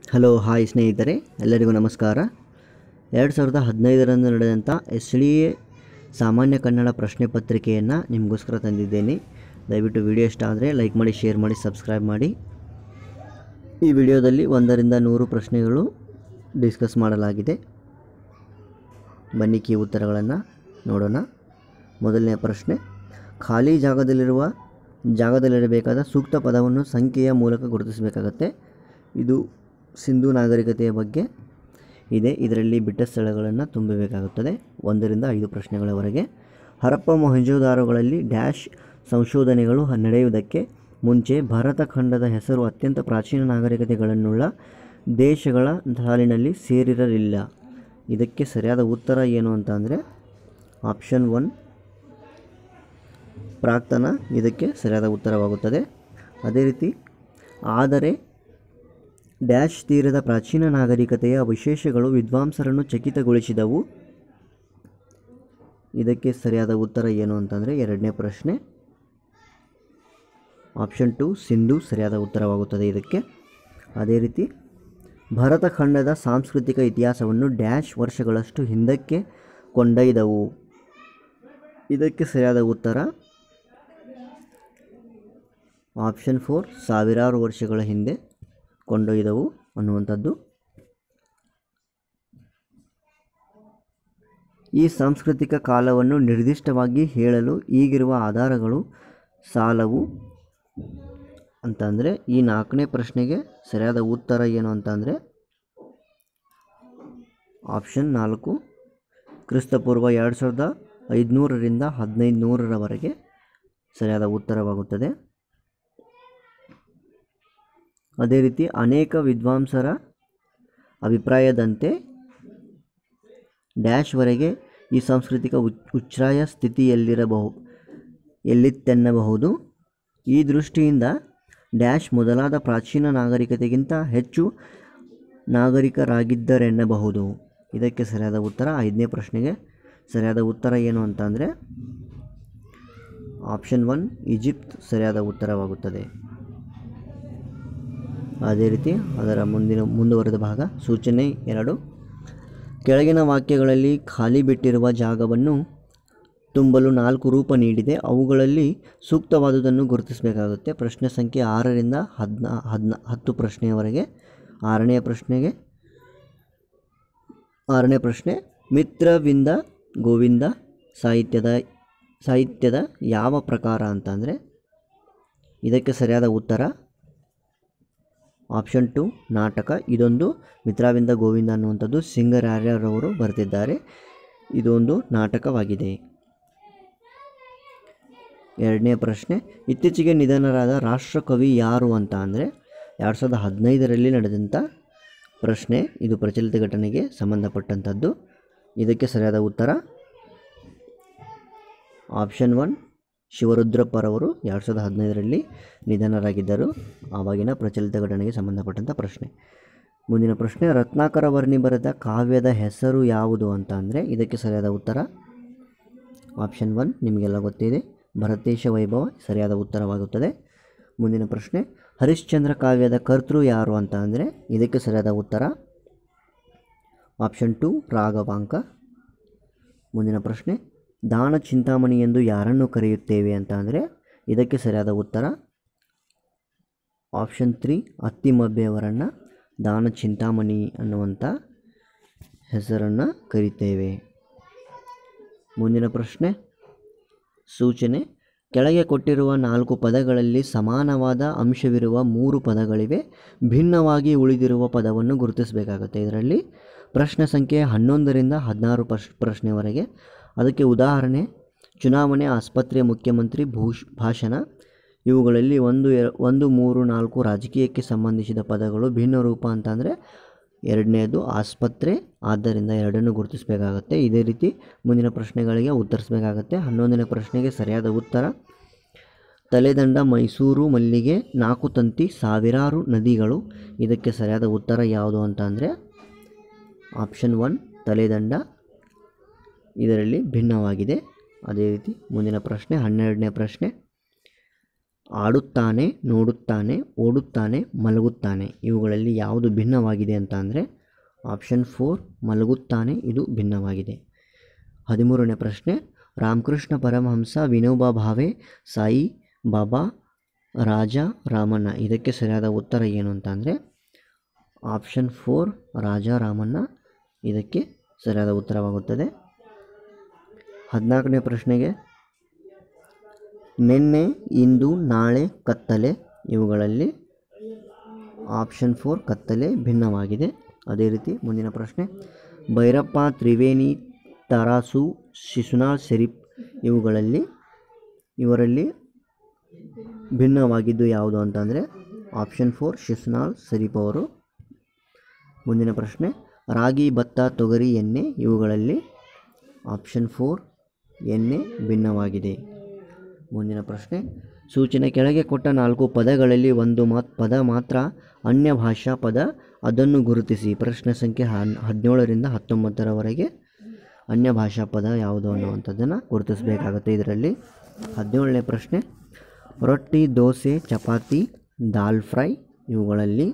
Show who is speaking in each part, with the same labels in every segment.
Speaker 1: hello hi ಸ್ನೇಹಿತರೆ ಎಲ್ಲರಿಗೂ ನಮಸ್ಕಾರ ಎರಡು ಸಾವಿರದ ಹದಿನೈದರಂದು ನಡೆದಂಥ ಎಸ್ ಡಿ ಎ ಸಾಮಾನ್ಯ ಕನ್ನಡ ಪ್ರಶ್ನೆ ಪತ್ರಿಕೆಯನ್ನು ನಿಮಗೋಸ್ಕರ ತಂದಿದ್ದೇನೆ ದಯವಿಟ್ಟು ವಿಡಿಯೋ ಇಷ್ಟ ಆದರೆ ಲೈಕ್ ಮಾಡಿ ಶೇರ್ ಮಾಡಿ ಸಬ್ಸ್ಕ್ರೈಬ್ ಮಾಡಿ ಈ ವಿಡಿಯೋದಲ್ಲಿ ಒಂದರಿಂದ ನೂರು ಪ್ರಶ್ನೆಗಳು ಡಿಸ್ಕಸ್ ಮಾಡಲಾಗಿದೆ ಬನ್ನಿ ಕೀ ಉತ್ತರಗಳನ್ನು ನೋಡೋಣ ಮೊದಲನೆಯ ಪ್ರಶ್ನೆ ಖಾಲಿ ಜಾಗದಲ್ಲಿರುವ ಜಾಗದಲ್ಲಿರಬೇಕಾದ ಸೂಕ್ತ ಪದವನ್ನು ಸಂಖ್ಯೆಯ ಮೂಲಕ ಗುರುತಿಸಬೇಕಾಗತ್ತೆ ಇದು ಸಿಂಧು ನಾಗರಿಕತೆಯ ಬಗ್ಗೆ ಇದೆ ಇದರಲ್ಲಿ ಬಿಟ್ಟ ಸ್ಥಳಗಳನ್ನು ತುಂಬಬೇಕಾಗುತ್ತದೆ ಒಂದರಿಂದ ಐದು ಪ್ರಶ್ನೆಗಳವರೆಗೆ ಹರಪ್ಪ ಮೊಹೆಂಜೋದಾರೋಗಳಲ್ಲಿ ಡ್ಯಾಶ್ ಸಂಶೋಧನೆಗಳು ಹ- ನಡೆಯುವುದಕ್ಕೆ ಮುಂಚೆ ಭಾರತ ಖಂಡದ ಹೆಸರು ಅತ್ಯಂತ ಪ್ರಾಚೀನ ನಾಗರಿಕತೆಗಳನ್ನುಳ್ಳ ದೇಶಗಳ ಸಾಲಿನಲ್ಲಿ ಸೇರಿರಲಿಲ್ಲ ಇದಕ್ಕೆ ಸರಿಯಾದ ಉತ್ತರ ಏನು ಅಂತ ಅಂದರೆ ಆಪ್ಷನ್ ಒನ್ ಪ್ರಾಕ್ತನ ಇದಕ್ಕೆ ಸರಿಯಾದ ಉತ್ತರವಾಗುತ್ತದೆ ಅದೇ ರೀತಿ ಆದರೆ ಡ್ಯಾಶ್ ತೀರದ ಪ್ರಾಚೀನ ನಾಗರಿಕತೆಯ ವಿಶೇಷಗಳು ವಿದ್ವಾಂಸರನ್ನು ಚಕಿತಗೊಳಿಸಿದವು ಇದಕ್ಕೆ ಸರಿಯಾದ ಉತ್ತರ ಏನು ಅಂತಂದರೆ ಎರಡನೇ ಪ್ರಶ್ನೆ ಆಪ್ಷನ್ ಟು ಸಿಂಧು ಸರಿಯಾದ ಉತ್ತರವಾಗುತ್ತದೆ ಇದಕ್ಕೆ ಅದೇ ರೀತಿ ಭರತ ಖಂಡದ ಸಾಂಸ್ಕೃತಿಕ ಇತಿಹಾಸವನ್ನು ಡ್ಯಾಶ್ ವರ್ಷಗಳಷ್ಟು ಹಿಂದಕ್ಕೆ ಕೊಂಡೊಯ್ದವು ಇದಕ್ಕೆ ಸರಿಯಾದ ಉತ್ತರ ಆಪ್ಷನ್ ಫೋರ್ ಸಾವಿರಾರು ವರ್ಷಗಳ ಹಿಂದೆ ಕೊಂಡೊಯ್ದವು ಅನ್ನುವಂಥದ್ದು ಈ ಸಾಂಸ್ಕೃತಿಕ ಕಾಲವನ್ನು ನಿರ್ದಿಷ್ಟವಾಗಿ ಹೇಳಲು ಈಗಿರುವ ಆಧಾರಗಳು ಸಾಲವು ಅಂತಂದರೆ ಈ ನಾಲ್ಕನೇ ಪ್ರಶ್ನೆಗೆ ಸರಿಯಾದ ಉತ್ತರ ಏನು ಅಂತಂದರೆ ಆಪ್ಷನ್ ನಾಲ್ಕು ಕ್ರಿಸ್ತಪೂರ್ವ ಎರಡು ಸಾವಿರದ ಐದುನೂರರಿಂದ ಹದಿನೈದು ನೂರರವರೆಗೆ ಸರಿಯಾದ ಉತ್ತರವಾಗುತ್ತದೆ ಅದೇ ರೀತಿ ಅನೇಕ ವಿದ್ವಾಂಸರ ಅಭಿಪ್ರಾಯದಂತೆ ಡ್ಯಾಶ್ವರೆಗೆ ಈ ಸಾಂಸ್ಕೃತಿಕ ಉಚ್ ಉಚ್ಛ್ರಾಯ ಸ್ಥಿತಿಯಲ್ಲಿರಬಹು ಎಲ್ಲಿತ್ತೆನ್ನಬಹುದು ಈ ದೃಷ್ಟಿಯಿಂದ ಡ್ಯಾಶ್ ಮೊದಲಾದ ಪ್ರಾಚೀನ ನಾಗರಿಕತೆಗಿಂತ ಹೆಚ್ಚು ನಾಗರಿಕರಾಗಿದ್ದರೆನ್ನಬಹುದು ಇದಕ್ಕೆ ಸರಿಯಾದ ಉತ್ತರ ಐದನೇ ಪ್ರಶ್ನೆಗೆ ಸರಿಯಾದ ಉತ್ತರ ಏನು ಅಂತಂದರೆ ಆಪ್ಷನ್ ಒನ್ ಈಜಿಪ್ಟ್ ಸರಿಯಾದ ಉತ್ತರವಾಗುತ್ತದೆ ಅದೇ ರೀತಿ ಅದರ ಮುಂದಿನ ಮುಂದುವರೆದ ಭಾಗ ಸೂಚನೆ ಎರಡು ಕೆಳಗಿನ ವಾಕ್ಯಗಳಲ್ಲಿ ಖಾಲಿ ಬಿಟ್ಟಿರುವ ಜಾಗವನ್ನು ತುಂಬಲು ನಾಲ್ಕು ರೂಪ ನೀಡಿದೆ ಅವುಗಳಲ್ಲಿ ಸೂಕ್ತವಾದುದನ್ನು ಗುರುತಿಸಬೇಕಾಗುತ್ತೆ ಪ್ರಶ್ನೆ ಸಂಖ್ಯೆ ಆರರಿಂದ ಹದಿನಾ ಹದಿನ ಹತ್ತು ಪ್ರಶ್ನೆಯವರೆಗೆ ಆರನೆಯ ಪ್ರಶ್ನೆಗೆ ಆರನೇ ಪ್ರಶ್ನೆ ಮಿತ್ರವಿಂದ ಗೋವಿಂದ ಸಾಹಿತ್ಯದ ಸಾಹಿತ್ಯದ ಯಾವ ಪ್ರಕಾರ ಅಂತಂದರೆ ಇದಕ್ಕೆ ಸರಿಯಾದ ಉತ್ತರ ಆಪ್ಷನ್ ಟು ನಾಟಕ ಇದೊಂದು ಮಿತ್ರವಿಂದ ಗೋವಿಂದ ಅನ್ನುವಂಥದ್ದು ಸಿಂಗರಾರ್ಯರವರು ಬರೆದಿದ್ದಾರೆ ಇದೊಂದು ನಾಟಕವಾಗಿದೆ ಎರಡನೇ ಪ್ರಶ್ನೆ ಇತ್ತೀಚೆಗೆ ನಿಧನರಾದ ರಾಷ್ಟ್ರಕವಿ ಯಾರು ಅಂತ ಅಂದರೆ ಎರಡು ಸಾವಿರದ ಹದಿನೈದರಲ್ಲಿ ನಡೆದಂಥ ಪ್ರಶ್ನೆ ಇದು ಪ್ರಚಲಿತ ಘಟನೆಗೆ ಸಂಬಂಧಪಟ್ಟಂಥದ್ದು ಇದಕ್ಕೆ ಸರಿಯಾದ ಉತ್ತರ ಆಪ್ಷನ್ ಒನ್ ಶಿವರುದ್ರಪ್ಪರವರು ಎರಡು ಸಾವಿರದ ಹದಿನೈದರಲ್ಲಿ ನಿಧನರಾಗಿದ್ದರು ಆವಾಗಿನ ಪ್ರಚಲಿತ ಘಟನೆಗೆ ಸಂಬಂಧಪಟ್ಟಂಥ ಪ್ರಶ್ನೆ ಮುಂದಿನ ಪ್ರಶ್ನೆ ರತ್ನಾಕರ ವರ್ಣಿ ಬರೆದ ಕಾವ್ಯದ ಹೆಸರು ಯಾವುದು ಅಂತ ಅಂದರೆ ಇದಕ್ಕೆ ಸರಿಯಾದ ಉತ್ತರ ಆಪ್ಷನ್ ಒನ್ ನಿಮಗೆಲ್ಲ ಗೊತ್ತಿದೆ ಭರತೇಶ ವೈಭವ ಸರಿಯಾದ ಉತ್ತರವಾಗುತ್ತದೆ ಮುಂದಿನ ಪ್ರಶ್ನೆ ಹರಿಶ್ಚಂದ್ರ ಕಾವ್ಯದ ಕರ್ತೃ ಯಾರು ಅಂತ ಅಂದರೆ ಇದಕ್ಕೆ ಸರಿಯಾದ ಉತ್ತರ ಆಪ್ಷನ್ ಟು ರಾಘವಾಂಕ ಮುಂದಿನ ಪ್ರಶ್ನೆ ದಾನ ಚಿಂತಾಮಣಿ ಎಂದು ಯಾರನ್ನು ಕರೆಯುತ್ತೇವೆ ಅಂತ ಅಂದರೆ ಇದಕ್ಕೆ ಸರಿಯಾದ ಉತ್ತರ ಆಪ್ಷನ್ ತ್ರೀ ಅತ್ತಿಮಬ್ಬೆಯವರನ್ನು ದಾನ ಚಿಂತಾಮಣಿ ಅನ್ನುವಂಥ ಹೆಸರನ್ನು ಕರಿತೇವೆ ಮುಂದಿನ ಪ್ರಶ್ನೆ ಸೂಚನೆ ಕೆಳಗೆ ಕೊಟ್ಟಿರುವ ನಾಲ್ಕು ಪದಗಳಲ್ಲಿ ಸಮಾನವಾದ ಅಂಶವಿರುವ ಮೂರು ಪದಗಳಿವೆ ಭಿನ್ನವಾಗಿ ಉಳಿದಿರುವ ಪದವನ್ನು ಗುರುತಿಸಬೇಕಾಗುತ್ತೆ ಇದರಲ್ಲಿ ಪ್ರಶ್ನೆ ಸಂಖ್ಯೆ ಹನ್ನೊಂದರಿಂದ ಹದಿನಾರು ಪ್ರಶ್ ಪ್ರಶ್ನೆವರೆಗೆ ಅದಕ್ಕೆ ಉದಾಹರಣೆ ಚುನಾವಣೆ ಆಸ್ಪತ್ರೆ ಮುಖ್ಯಮಂತ್ರಿ ಭೂಷ್ ಭಾಷಣ ಇವುಗಳಲ್ಲಿ ಒಂದು ಎ ಒಂದು ಮೂರು ನಾಲ್ಕು ರಾಜಕೀಯಕ್ಕೆ ಸಂಬಂಧಿಸಿದ ಪದಗಳು ಭಿನ್ನ ರೂಪ ಅಂತಂದರೆ ಎರಡನೇದು ಆಸ್ಪತ್ರೆ ಆದ್ದರಿಂದ ಎರಡನ್ನು ಗುರುತಿಸಬೇಕಾಗತ್ತೆ ಇದೇ ರೀತಿ ಮುಂದಿನ ಪ್ರಶ್ನೆಗಳಿಗೆ ಉತ್ತರಿಸಬೇಕಾಗತ್ತೆ ಹನ್ನೊಂದನೇ ಪ್ರಶ್ನೆಗೆ ಸರಿಯಾದ ಉತ್ತರ ತಲೆದಂಡ ಮೈಸೂರು ಮಲ್ಲಿಗೆ ನಾಲ್ಕು ತಂತಿ ಸಾವಿರಾರು ನದಿಗಳು ಇದಕ್ಕೆ ಸರಿಯಾದ ಉತ್ತರ ಯಾವುದು ಅಂತ ಅಂದರೆ ಆಪ್ಷನ್ ಒನ್ ತಲೆದಂಡ ಇದರಲ್ಲಿ ಭಿನ್ನವಾಗಿದೆ ಅದೇ ರೀತಿ ಮುಂದಿನ ಪ್ರಶ್ನೆ ಹನ್ನೆರಡನೇ ಪ್ರಶ್ನೆ ಆಡುತ್ತಾನೆ ನೋಡುತ್ತಾನೆ ಓಡುತ್ತಾನೆ ಮಲಗುತ್ತಾನೆ ಇವುಗಳಲ್ಲಿ ಯಾವುದು ಭಿನ್ನವಾಗಿದೆ ಅಂತ ಅಂದರೆ ಆಪ್ಷನ್ ಫೋರ್ ಮಲಗುತ್ತಾನೆ ಇದು ಭಿನ್ನವಾಗಿದೆ ಹದಿಮೂರನೇ ಪ್ರಶ್ನೆ ರಾಮಕೃಷ್ಣ ಪರಮಹಂಸ ವಿನೋಬಾ ಭಾವೆ ಸಾಯಿ ಬಾಬಾ ರಾಜ ರಾಮಣ್ಣ ಇದಕ್ಕೆ ಸರಿಯಾದ ಉತ್ತರ ಏನು ಅಂತ ಅಂದರೆ ಆಪ್ಷನ್ ಫೋರ್ ರಾಜ ರಾಮಣ್ಣ ಇದಕ್ಕೆ ಸರಿಯಾದ ಉತ್ತರವಾಗುತ್ತದೆ ಹದಿನಾಲ್ಕನೇ ಪ್ರಶ್ನೆಗೆ ನಿನ್ನೆ ಇಂದು ನಾಳೆ ಕತ್ತಲೆ ಇವುಗಳಲ್ಲಿ ಆಪ್ಷನ್ ಫೋರ್ ಕತ್ತಲೆ ಭಿನ್ನವಾಗಿದೆ ಅದೇ ರೀತಿ ಮುಂದಿನ ಪ್ರಶ್ನೆ ಭೈರಪ್ಪ ತ್ರಿವೇಣಿ ತರಾಸು ಶಿಶುನಾಳ್ ಶರೀಫ್ ಇವುಗಳಲ್ಲಿ ಇವರಲ್ಲಿ ಭಿನ್ನವಾಗಿದ್ದು ಯಾವುದು ಅಂತಂದರೆ ಆಪ್ಷನ್ ಫೋರ್ ಶಿಶುನಾಳ್ ಶರೀಫ್ ಅವರು ಮುಂದಿನ ಪ್ರಶ್ನೆ ರಾಗಿ ಭತ್ತ ತೊಗರಿ ಎಣ್ಣೆ ಇವುಗಳಲ್ಲಿ ಆಪ್ಷನ್ ಫೋರ್ ಎಣ್ಣೆ ಭಿನ್ನವಾಗಿದೆ ಮುಂದಿನ ಪ್ರಶ್ನೆ ಸೂಚನೆ ಕೆಳಗೆ ಕೊಟ್ಟ ನಾಲ್ಕು ಪದಗಳಲ್ಲಿ ಒಂದು ಮಾತ್ ಪದ ಮಾತ್ರ ಅನ್ಯ ಭಾಷಾ ಪದ ಅದನ್ನು ಗುರುತಿಸಿ ಪ್ರಶ್ನೆ ಸಂಖ್ಯೆ ಹನ್ ಹದಿನೇಳರಿಂದ ಹತ್ತೊಂಬತ್ತರವರೆಗೆ ಅನ್ಯ ಭಾಷಾ ಪದ ಯಾವುದು ಅನ್ನುವಂಥದ್ದನ್ನು ಗುರುತಿಸಬೇಕಾಗುತ್ತೆ ಇದರಲ್ಲಿ ಹದಿನೇಳನೇ ಪ್ರಶ್ನೆ ರೊಟ್ಟಿ ದೋಸೆ ಚಪಾತಿ ದಾಲ್ ಫ್ರೈ ಇವುಗಳಲ್ಲಿ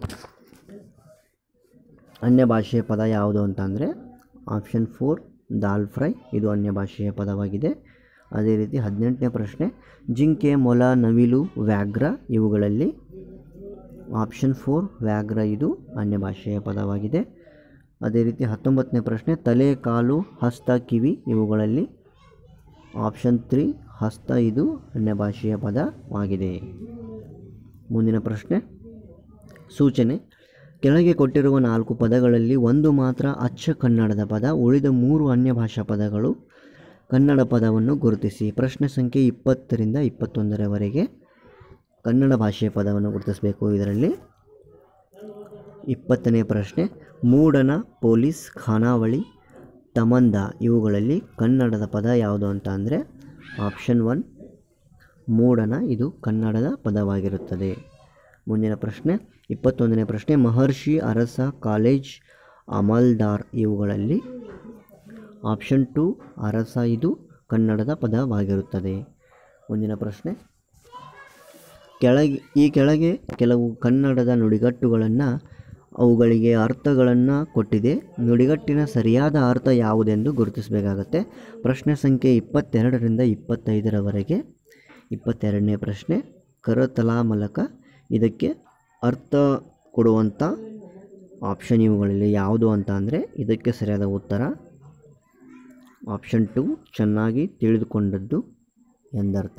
Speaker 1: ಅನ್ಯ ಭಾಷೆಯ ಪದ ಯಾವುದು ಅಂತಂದರೆ ಆಪ್ಷನ್ ಫೋರ್ ದಾಲ್ ಫ್ರೈ ಇದು ಅನ್ಯ ಭಾಷೆಯ ಪದವಾಗಿದೆ ಅದೇ ರೀತಿ ಹದಿನೆಂಟನೇ ಪ್ರಶ್ನೆ ಜಿಂಕೆ ಮೊಲ ನವಿಲು ವ್ಯಾಘ್ರ ಇವುಗಳಲ್ಲಿ ಆಪ್ಷನ್ ಫೋರ್ ವ್ಯಾಘ್ರ ಇದು ಅನ್ಯ ಭಾಷೆಯ ಪದವಾಗಿದೆ ಅದೇ ರೀತಿ ಹತ್ತೊಂಬತ್ತನೇ ಪ್ರಶ್ನೆ ತಲೆ ಕಾಲು ಹಸ್ತ ಕಿವಿ ಇವುಗಳಲ್ಲಿ ಆಪ್ಷನ್ ತ್ರೀ ಹಸ್ತ ಇದು ಅನ್ಯ ಭಾಷೆಯ ಪದವಾಗಿದೆ ಮುಂದಿನ ಪ್ರಶ್ನೆ ಸೂಚನೆ ಕೆಳಗೆ ಕೊಟ್ಟಿರುವ ನಾಲ್ಕು ಪದಗಳಲ್ಲಿ ಒಂದು ಮಾತ್ರ ಅಚ್ಚ ಕನ್ನಡದ ಪದ ಉಳಿದ ಮೂರು ಅನ್ಯ ಭಾಷಾ ಪದಗಳು ಕನ್ನಡ ಪದವನ್ನು ಗುರುತಿಸಿ ಪ್ರಶ್ನೆ ಸಂಖ್ಯೆ ಇಪ್ಪತ್ತರಿಂದ ಇಪ್ಪತ್ತೊಂದರವರೆಗೆ ಕನ್ನಡ ಭಾಷೆಯ ಪದವನ್ನು ಗುರುತಿಸಬೇಕು ಇದರಲ್ಲಿ ಇಪ್ಪತ್ತನೇ ಪ್ರಶ್ನೆ ಮೂಡನ ಪೊಲೀಸ್ ಖಾನಾವಳಿ ತಮಂದ ಇವುಗಳಲ್ಲಿ ಕನ್ನಡದ ಪದ ಯಾವುದು ಅಂತ ಅಂದರೆ ಆಪ್ಷನ್ ಒನ್ ಮೂಡನ ಇದು ಕನ್ನಡದ ಪದವಾಗಿರುತ್ತದೆ ಮುಂದಿನ ಪ್ರಶ್ನೆ ಇಪ್ಪತ್ತೊಂದನೇ ಪ್ರಶ್ನೆ ಮಹರ್ಷಿ ಅರಸ ಕಾಲೇಜ್ ಅಮಲ್ದಾರ್ ಇವುಗಳಲ್ಲಿ ಆಪ್ಷನ್ ಟು ಅರಸ ಇದು ಕನ್ನಡದ ಪದವಾಗಿರುತ್ತದೆ ಮುಂದಿನ ಪ್ರಶ್ನೆ ಕೆಳಗೆ ಈ ಕೆಳಗೆ ಕೆಲವು ಕನ್ನಡದ ನುಡಿಗಟ್ಟುಗಳನ್ನು ಅವುಗಳಿಗೆ ಅರ್ಥಗಳನ್ನು ಕೊಟ್ಟಿದೆ ನುಡಿಗಟ್ಟಿನ ಸರಿಯಾದ ಅರ್ಥ ಯಾವುದೆಂದು ಗುರುತಿಸಬೇಕಾಗತ್ತೆ ಪ್ರಶ್ನೆ ಸಂಖ್ಯೆ ಇಪ್ಪತ್ತೆರಡರಿಂದ ಇಪ್ಪತ್ತೈದರವರೆಗೆ ಇಪ್ಪತ್ತೆರಡನೇ ಪ್ರಶ್ನೆ ಕರತಲಾ ಮಲಕ ಇದಕ್ಕೆ ಅರ್ಥ ಕೊಡುವಂಥ ಆಪ್ಷನ್ ಇವುಗಳಲ್ಲಿ ಯಾವುದು ಅಂತ ಅಂದರೆ ಇದಕ್ಕೆ ಸರಿಯಾದ ಉತ್ತರ ಆಪ್ಷನ್ ಟು ಚೆನ್ನಾಗಿ ತಿಳಿದುಕೊಂಡದ್ದು ಎಂದರ್ಥ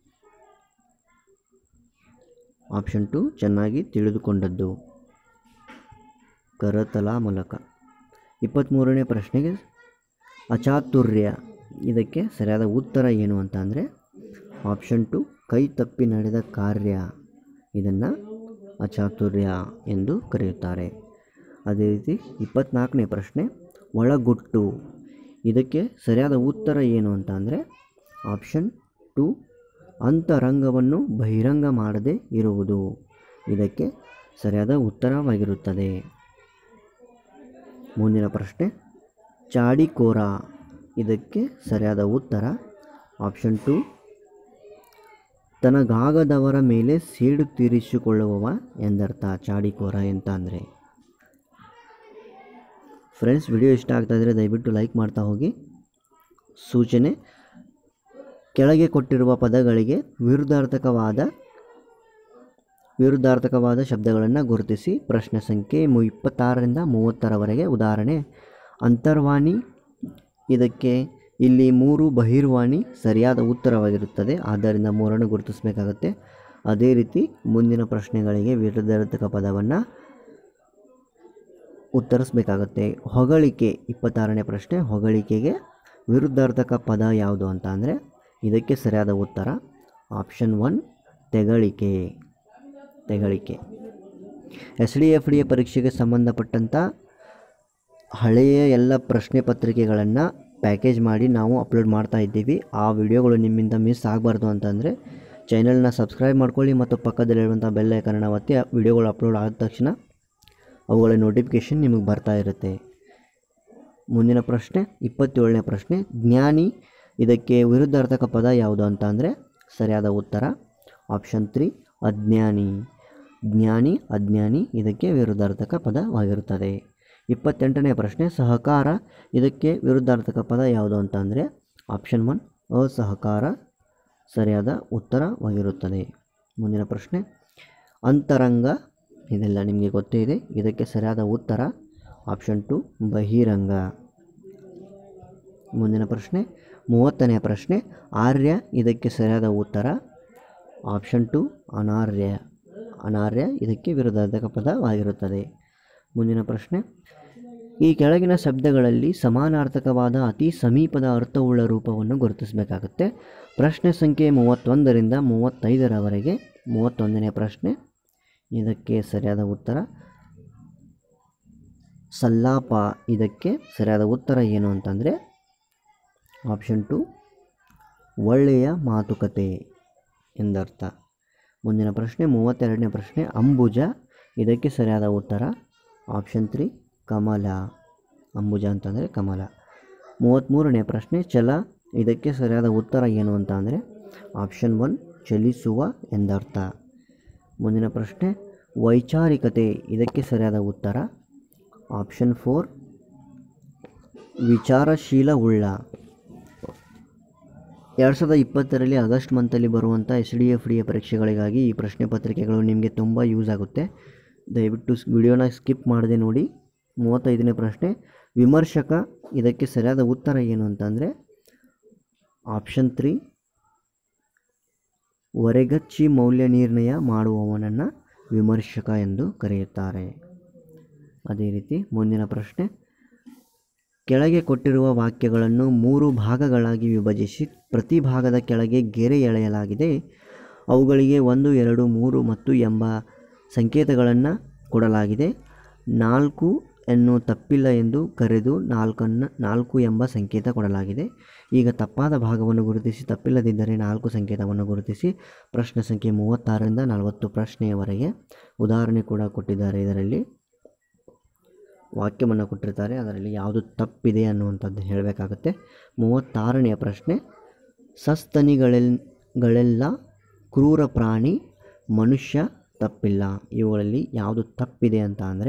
Speaker 1: ಆಪ್ಷನ್ ಟು ಚೆನ್ನಾಗಿ ತಿಳಿದುಕೊಂಡದ್ದು ಕರತಲ ಮೂಲಕ ಇಪ್ಪತ್ತ್ಮೂರನೇ ಪ್ರಶ್ನೆಗೆ ಅಚಾತುರ್ಯ ಇದಕ್ಕೆ ಸರಿಯಾದ ಉತ್ತರ ಏನು ಅಂತ ಅಂದರೆ ಆಪ್ಷನ್ ಟು ಕೈ ತಪ್ಪಿ ನಡೆದ ಕಾರ್ಯ ಇದನ್ನು ಅಚಾತುರ್ಯ ಎಂದು ಕರೆಯುತ್ತಾರೆ ಅದೇ ರೀತಿ ಇಪ್ಪತ್ನಾಲ್ಕನೇ ಪ್ರಶ್ನೆ ಒಳಗುಟ್ಟು ಇದಕ್ಕೆ ಸರಿಯಾದ ಉತ್ತರ ಏನು ಅಂತ ಅಂದರೆ ಆಪ್ಷನ್ ಟು ಅಂತರಂಗವನ್ನು ಬಹಿರಂಗ ಮಾಡದೇ ಇರುವುದು ಇದಕ್ಕೆ ಸರಿಯಾದ ಉತ್ತರವಾಗಿರುತ್ತದೆ ಮುಂದಿನ ಪ್ರಶ್ನೆ ಚಾಡಿಕೋರ ಇದಕ್ಕೆ ಸರಿಯಾದ ಉತ್ತರ ಆಪ್ಷನ್ ಟು ತನಗಾಗದವರ ಮೇಲೆ ಸೇಡು ತೀರಿಸಿಕೊಳ್ಳುವವ ಎಂದರ್ಥ ಚಾಡಿಕೋರ ಅಂತ ಅಂದರೆ ಫ್ರೆಂಡ್ಸ್ ವಿಡಿಯೋ ಇಷ್ಟ ಆಗ್ತಾ ಇದ್ದರೆ ದಯವಿಟ್ಟು ಲೈಕ್ ಮಾಡ್ತಾ ಹೋಗಿ ಸೂಚನೆ ಕೆಳಗೆ ಕೊಟ್ಟಿರುವ ಪದಗಳಿಗೆ ವಿರುದ್ಧಾರ್ಥಕವಾದ ವಿರುದ್ಧಾರ್ಥಕವಾದ ಶಬ್ದಗಳನ್ನು ಗುರುತಿಸಿ ಪ್ರಶ್ನೆ ಸಂಖ್ಯೆ ಮು ಇಪ್ಪತ್ತಾರರಿಂದ ಮೂವತ್ತರವರೆಗೆ ಉದಾಹರಣೆ ಅಂತರ್ವಾಣಿ ಇದಕ್ಕೆ ಇಲ್ಲಿ ಮೂರು ಬಹಿರ್ವಾಣಿ ಸರಿಯಾದ ಉತ್ತರವಾಗಿರುತ್ತದೆ ಆದ್ದರಿಂದ ಮೂರನ್ನು ಗುರುತಿಸಬೇಕಾಗತ್ತೆ ಅದೇ ರೀತಿ ಮುಂದಿನ ಪ್ರಶ್ನೆಗಳಿಗೆ ವಿರುದ್ಧಾರ್ಥಕ ಪದವನ್ನು ಉತ್ತರಿಸಬೇಕಾಗತ್ತೆ ಹೊಗಳಿಕೆ ಇಪ್ಪತ್ತಾರನೇ ಪ್ರಶ್ನೆ ಹೊಗಳಿಕೆಗೆ ವಿರುದ್ಧಾರ್ಥಕ ಪದ ಯಾವುದು ಅಂತ ಅಂದರೆ ಇದಕ್ಕೆ ಸರಿಯಾದ ಉತ್ತರ ಆಪ್ಷನ್ ಒನ್ ತೆಗಳಿಕೆ ತೆಗಳಿಕೆ S D F D A ಪರೀಕ್ಷೆಗೆ ಸಂಬಂಧಪಟ್ಟಂಥ ಹಳೆಯ ಎಲ್ಲ ಪ್ರಶ್ನೆ ಪತ್ರಿಕೆಗಳನ್ನು ಪ್ಯಾಕೇಜ್ ಮಾಡಿ ನಾವು ಅಪ್ಲೋಡ್ ಮಾಡ್ತಾ ಇದ್ದೀವಿ ಆ ವಿಡಿಯೋಗಳು ನಿಮ್ಮಿಂದ ಮಿಸ್ ಆಗಬಾರ್ದು ಅಂತಂದರೆ ಚಾನಲ್ನ ಸಬ್ಸ್ಕ್ರೈಬ್ ಮಾಡ್ಕೊಳ್ಳಿ ಮತ್ತು ಪಕ್ಕದಲ್ಲಿರುವಂಥ ಬೆಲ್ ಐಕನನ್ನು ಒತ್ತಿ ಆ ವಿಡಿಯೋಗಳು ಅಪ್ಲೋಡ್ ಆದ ತಕ್ಷಣ ಅವುಗಳ ನೋಟಿಫಿಕೇಷನ್ ನಿಮಗೆ ಬರ್ತಾ ಇರುತ್ತೆ ಮುಂದಿನ ಪ್ರಶ್ನೆ ಇಪ್ಪತ್ತೇಳನೇ ಪ್ರಶ್ನೆ ಜ್ಞಾನಿ ಇದಕ್ಕೆ ವಿರುದ್ಧಾರ್ಥಕ ಪದ ಯಾವುದು ಅಂತ ಅಂದರೆ ಸರಿಯಾದ ಉತ್ತರ ಆಪ್ಷನ್ ತ್ರೀ ಅಜ್ಞಾನಿ ಜ್ಞಾನಿ ಅಜ್ಞಾನಿ ಇದಕ್ಕೆ ವಿರುದ್ಧಾರ್ಥಕ ಪದವಾಗಿರುತ್ತದೆ ಇಪ್ಪತ್ತೆಂಟನೇ ಪ್ರಶ್ನೆ ಸಹಕಾರ ಇದಕ್ಕೆ ವಿರುದ್ಧಾರ್ಥಕ ಪದ ಯಾವುದು ಅಂತ ಅಂದರೆ ಆಪ್ಷನ್ ಒನ್ ಅಸಹಕಾರ ಸರಿಯಾದ ಉತ್ತರವಾಗಿರುತ್ತದೆ ಮುಂದಿನ ಪ್ರಶ್ನೆ ಅಂತರಂಗ ಇದೆಲ್ಲ ನಿಮಗೆ ಗೊತ್ತೇ ಇದೆ ಇದಕ್ಕೆ ಸರಿಯಾದ ಉತ್ತರ ಆಪ್ಷನ್ ಟು ಬಹಿರಂಗ ಮುಂದಿನ ಪ್ರಶ್ನೆ ಮೂವತ್ತನೇ ಪ್ರಶ್ನೆ ಆರ್ಯ ಇದಕ್ಕೆ ಸರಿಯಾದ ಉತ್ತರ ಆಪ್ಷನ್ ಟು ಅನಾರ್ಯ ಅನಾರ್ಯ ಇದಕ್ಕೆ ವಿರುದ್ಧಾರ್ಥಕ ಪದವಾಗಿರುತ್ತದೆ ಮುಂದಿನ ಪ್ರಶ್ನೆ ಈ ಕೆಳಗಿನ ಶಬ್ದಗಳಲ್ಲಿ ಸಮಾನಾರ್ಥಕವಾದ ಅತಿ ಸಮೀಪದ ಅರ್ಥವುಳ್ಳ ರೂಪವನ್ನು ಗುರುತಿಸಬೇಕಾಗುತ್ತೆ ಪ್ರಶ್ನೆ ಸಂಖ್ಯೆ ಮೂವತ್ತೊಂದರಿಂದ ಮೂವತ್ತೈದರವರೆಗೆ ಮೂವತ್ತೊಂದನೇ ಪ್ರಶ್ನೆ ಇದಕ್ಕೆ ಸರಿಯಾದ ಉತ್ತರ ಸಲ್ಲಾಪ ಇದಕ್ಕೆ ಸರಿಯಾದ ಉತ್ತರ ಏನು ಅಂತಂದರೆ ಆಪ್ಷನ್ ಟು ಒಳ್ಳೆಯ ಮಾತುಕತೆ ಎಂದರ್ಥ ಮುಂದಿನ ಪ್ರಶ್ನೆ ಮೂವತ್ತೆರಡನೇ ಪ್ರಶ್ನೆ ಅಂಬುಜ ಇದಕ್ಕೆ ಸರಿಯಾದ ಉತ್ತರ ಆಪ್ಷನ್ ತ್ರೀ ಕಮಲ ಅಂಬುಜ ಅಂತಂದರೆ ಕಮಲ ಮೂವತ್ತ್ಮೂರನೇ ಪ್ರಶ್ನೆ ಛಲ ಇದಕ್ಕೆ ಸರಿಯಾದ ಉತ್ತರ ಏನು ಅಂತ ಅಂದರೆ ಆಪ್ಷನ್ ಒನ್ ಚಲಿಸುವ ಎಂದರ್ಥ ಮುಂದಿನ ಪ್ರಶ್ನೆ ವೈಚಾರಿಕತೆ ಇದಕ್ಕೆ ಸರಿಯಾದ ಉತ್ತರ ಆಪ್ಷನ್ ಫೋರ್ ವಿಚಾರಶೀಲ ಉಳ್ಳ ಎರಡು ಸಾವಿರದ ಇಪ್ಪತ್ತರಲ್ಲಿ ಆಗಸ್ಟ್ ಮಂತಲ್ಲಿ ಬರುವಂಥ S D F D A ಪರೀಕ್ಷೆಗಳಿಗಾಗಿ ಈ ಪ್ರಶ್ನೆ ಪತ್ರಿಕೆಗಳು ನಿಮಗೆ ತುಂಬ ಯೂಸ್ ಆಗುತ್ತೆ ದಯವಿಟ್ಟು ವಿಡಿಯೋನ ಸ್ಕಿಪ್ ಮಾಡದೆ ನೋಡಿ ಮೂವತ್ತೈದನೇ ಪ್ರಶ್ನೆ ವಿಮರ್ಶಕ ಇದಕ್ಕೆ ಸರಿಯಾದ ಉತ್ತರ ಏನು ಅಂತಂದರೆ ಆಪ್ಷನ್ ತ್ರೀ ಹೊರೆಗಚ್ಚಿ ಮೌಲ್ಯ ನಿರ್ಣಯ ಮಾಡುವವನನ್ನು ವಿಮರ್ಶಕ ಎಂದು ಕರೆಯುತ್ತಾರೆ ಅದೇ ರೀತಿ ಮುಂದಿನ ಪ್ರಶ್ನೆ ಕೆಳಗೆ ಕೊಟ್ಟಿರುವ ವಾಕ್ಯಗಳನ್ನು ಮೂರು ಭಾಗಗಳಾಗಿ ವಿಭಜಿಸಿ ಪ್ರತಿ ಭಾಗದ ಕೆಳಗೆ ಗೆರೆ ಎಳೆಯಲಾಗಿದೆ ಅವುಗಳಿಗೆ ಒಂದು ಎರಡು ಮೂರು ಮತ್ತು ಎಂಬ ಸಂಕೇತಗಳನ್ನು ಕೊಡಲಾಗಿದೆ ನಾಲ್ಕು ಎನ್ನು ತಪ್ಪಿಲ್ಲ ಎಂದು ಕರೆದು ನಾಲ್ಕನ್ನು ನಾಲ್ಕು ಎಂಬ ಸಂಕೇತ ಕೊಡಲಾಗಿದೆ ಈಗ ತಪ್ಪಾದ ಭಾಗವನ್ನು ಗುರುತಿಸಿ ತಪ್ಪಿಲ್ಲದಿದ್ದರೆ ನಾಲ್ಕು ಸಂಕೇತವನ್ನು ಗುರುತಿಸಿ ಪ್ರಶ್ನೆ ಸಂಖ್ಯೆ ಮೂವತ್ತಾರರಿಂದ ನಲವತ್ತು ಪ್ರಶ್ನೆಯವರೆಗೆ ಉದಾಹರಣೆ ಕೂಡ ಕೊಟ್ಟಿದ್ದಾರೆ ಇದರಲ್ಲಿ ವಾಕ್ಯವನ್ನು ಕೊಟ್ಟಿರ್ತಾರೆ ಅದರಲ್ಲಿ ಯಾವುದು ತಪ್ಪಿದೆ ಅನ್ನುವಂಥದ್ದು ಹೇಳಬೇಕಾಗುತ್ತೆ ಮೂವತ್ತಾರನೆಯ ಪ್ರಶ್ನೆ ಸಸ್ತನಿಗಳೆಲ್ ಗಳೆಲ್ಲ ಕ್ರೂರ ಪ್ರಾಣಿ ಮನುಷ್ಯ ತಪ್ಪಿಲ್ಲ ಇವುಗಳಲ್ಲಿ ಯಾವುದು ತಪ್ಪಿದೆ ಅಂತ ಅಂದರೆ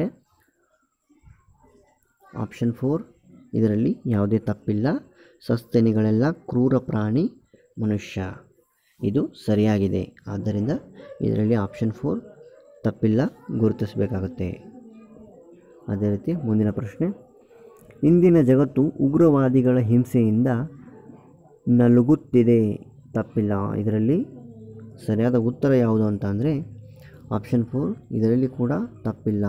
Speaker 1: ಆಪ್ಷನ್ ಫೋರ್ ಇದರಲ್ಲಿ ಯಾವುದೇ ತಪ್ಪಿಲ್ಲ ಸಸ್ತನಿಗಳೆಲ್ಲ ಕ್ರೂರ ಪ್ರಾಣಿ ಮನುಷ್ಯ ಇದು ಸರಿಯಾಗಿದೆ ಆದ್ದರಿಂದ ಇದರಲ್ಲಿ ಆಪ್ಷನ್ ಫೋರ್ ತಪ್ಪಿಲ್ಲ ಗುರುತಿಸಬೇಕಾಗುತ್ತೆ ಅದೇ ರೀತಿ ಮುಂದಿನ ಪ್ರಶ್ನೆ ಇಂದಿನ ಜಗತ್ತು ಉಗ್ರವಾದಿಗಳ ಹಿಂಸೆಯಿಂದ ನಲುಗುತ್ತಿದೆ ತಪ್ಪಿಲ್ಲ ಇದರಲ್ಲಿ ಸರಿಯಾದ ಉತ್ತರ ಯಾವುದು ಅಂತ ಅಂದರೆ ಆಪ್ಷನ್ ಫೋರ್ ಇದರಲ್ಲಿ ಕೂಡ ತಪ್ಪಿಲ್ಲ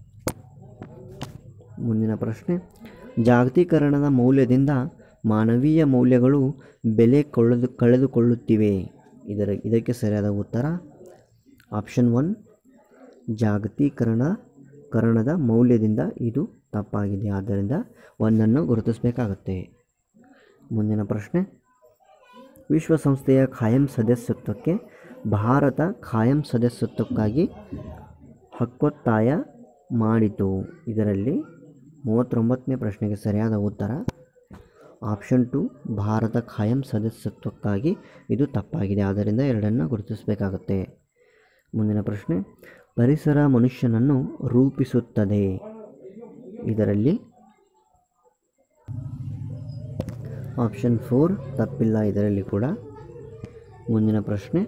Speaker 1: ಮುಂದಿನ ಪ್ರಶ್ನೆ ಜಾಗತೀಕರಣದ ಮೌಲ್ಯದಿಂದ ಮಾನವೀಯ ಮೌಲ್ಯಗಳು ಬೆಲೆ ಕೊಳ್ಳದು ಕಳೆದುಕೊಳ್ಳುತ್ತಿವೆ ಇದರ ಇದಕ್ಕೆ ಸರಿಯಾದ ಉತ್ತರ ಆಪ್ಷನ್ ಒನ್ ಜಾಗತೀಕರಣ ಕರಣದ ಮೌಲ್ಯದಿಂದ ಇದು ತಪ್ಪಾಗಿದೆ ಆದ್ದರಿಂದ ಒಂದನ್ನು ಗುರುತಿಸಬೇಕಾಗುತ್ತೆ ಮುಂದಿನ ಪ್ರಶ್ನೆ ವಿಶ್ವಸಂಸ್ಥೆಯ ಖಾಯಂ ಸದಸ್ಯತ್ವಕ್ಕೆ ಭಾರತ ಖಾಯಂ ಸದಸ್ಯತ್ವಕ್ಕಾಗಿ ಹಕ್ಕೊತ್ತಾಯ ಮಾಡಿತು ಇದರಲ್ಲಿ ಮೂವತ್ತೊಂಬತ್ತನೇ ಪ್ರಶ್ನೆಗೆ ಸರಿಯಾದ ಉತ್ತರ ಆಪ್ಷನ್ ಟು ಭಾರತ ಖಾಯಂ ಸದಸ್ಯತ್ವಕ್ಕಾಗಿ ಇದು ತಪ್ಪಾಗಿದೆ ಆದ್ದರಿಂದ ಎರಡನ್ನು ಗುರುತಿಸಬೇಕಾಗುತ್ತೆ ಮುಂದಿನ ಪ್ರಶ್ನೆ ಪರಿಸರ ಮನುಷ್ಯನನ್ನು ರೂಪಿಸುತ್ತದೆ ಇದರಲ್ಲಿ ಆಪ್ಷನ್ ಫೋರ್ ತಪ್ಪಿಲ್ಲ ಇದರಲ್ಲಿ ಕೂಡ ಮುಂದಿನ ಪ್ರಶ್ನೆ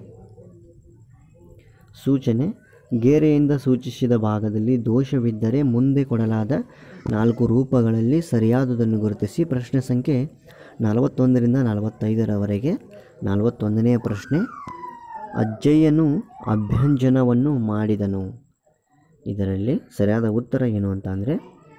Speaker 1: ಸೂಚನೆ ಗೆರೆಯಿಂದ ಸೂಚಿಸಿದ ಭಾಗದಲ್ಲಿ ದೋಷವಿದ್ದರೆ ಮುಂದೆ ಕೊಡಲಾದ ನಾಲ್ಕು ರೂಪಗಳಲ್ಲಿ ಸರಿಯಾದುದನ್ನು ಗುರುತಿಸಿ ಪ್ರಶ್ನೆ ಸಂಖ್ಯೆ ನಲವತ್ತೊಂದರಿಂದ ನಲವತ್ತೈದರವರೆಗೆ ನಲವತ್ತೊಂದನೆಯ ಪ್ರಶ್ನೆ ಅಜ್ಜಯ್ಯನು ಅಭ್ಯಂಜನವನ್ನು ಮಾಡಿದನು ಇದರಲ್ಲಿ ಸರಿಯಾದ ಉತ್ತರ ಏನು ಅಂತ ಅಂದರೆ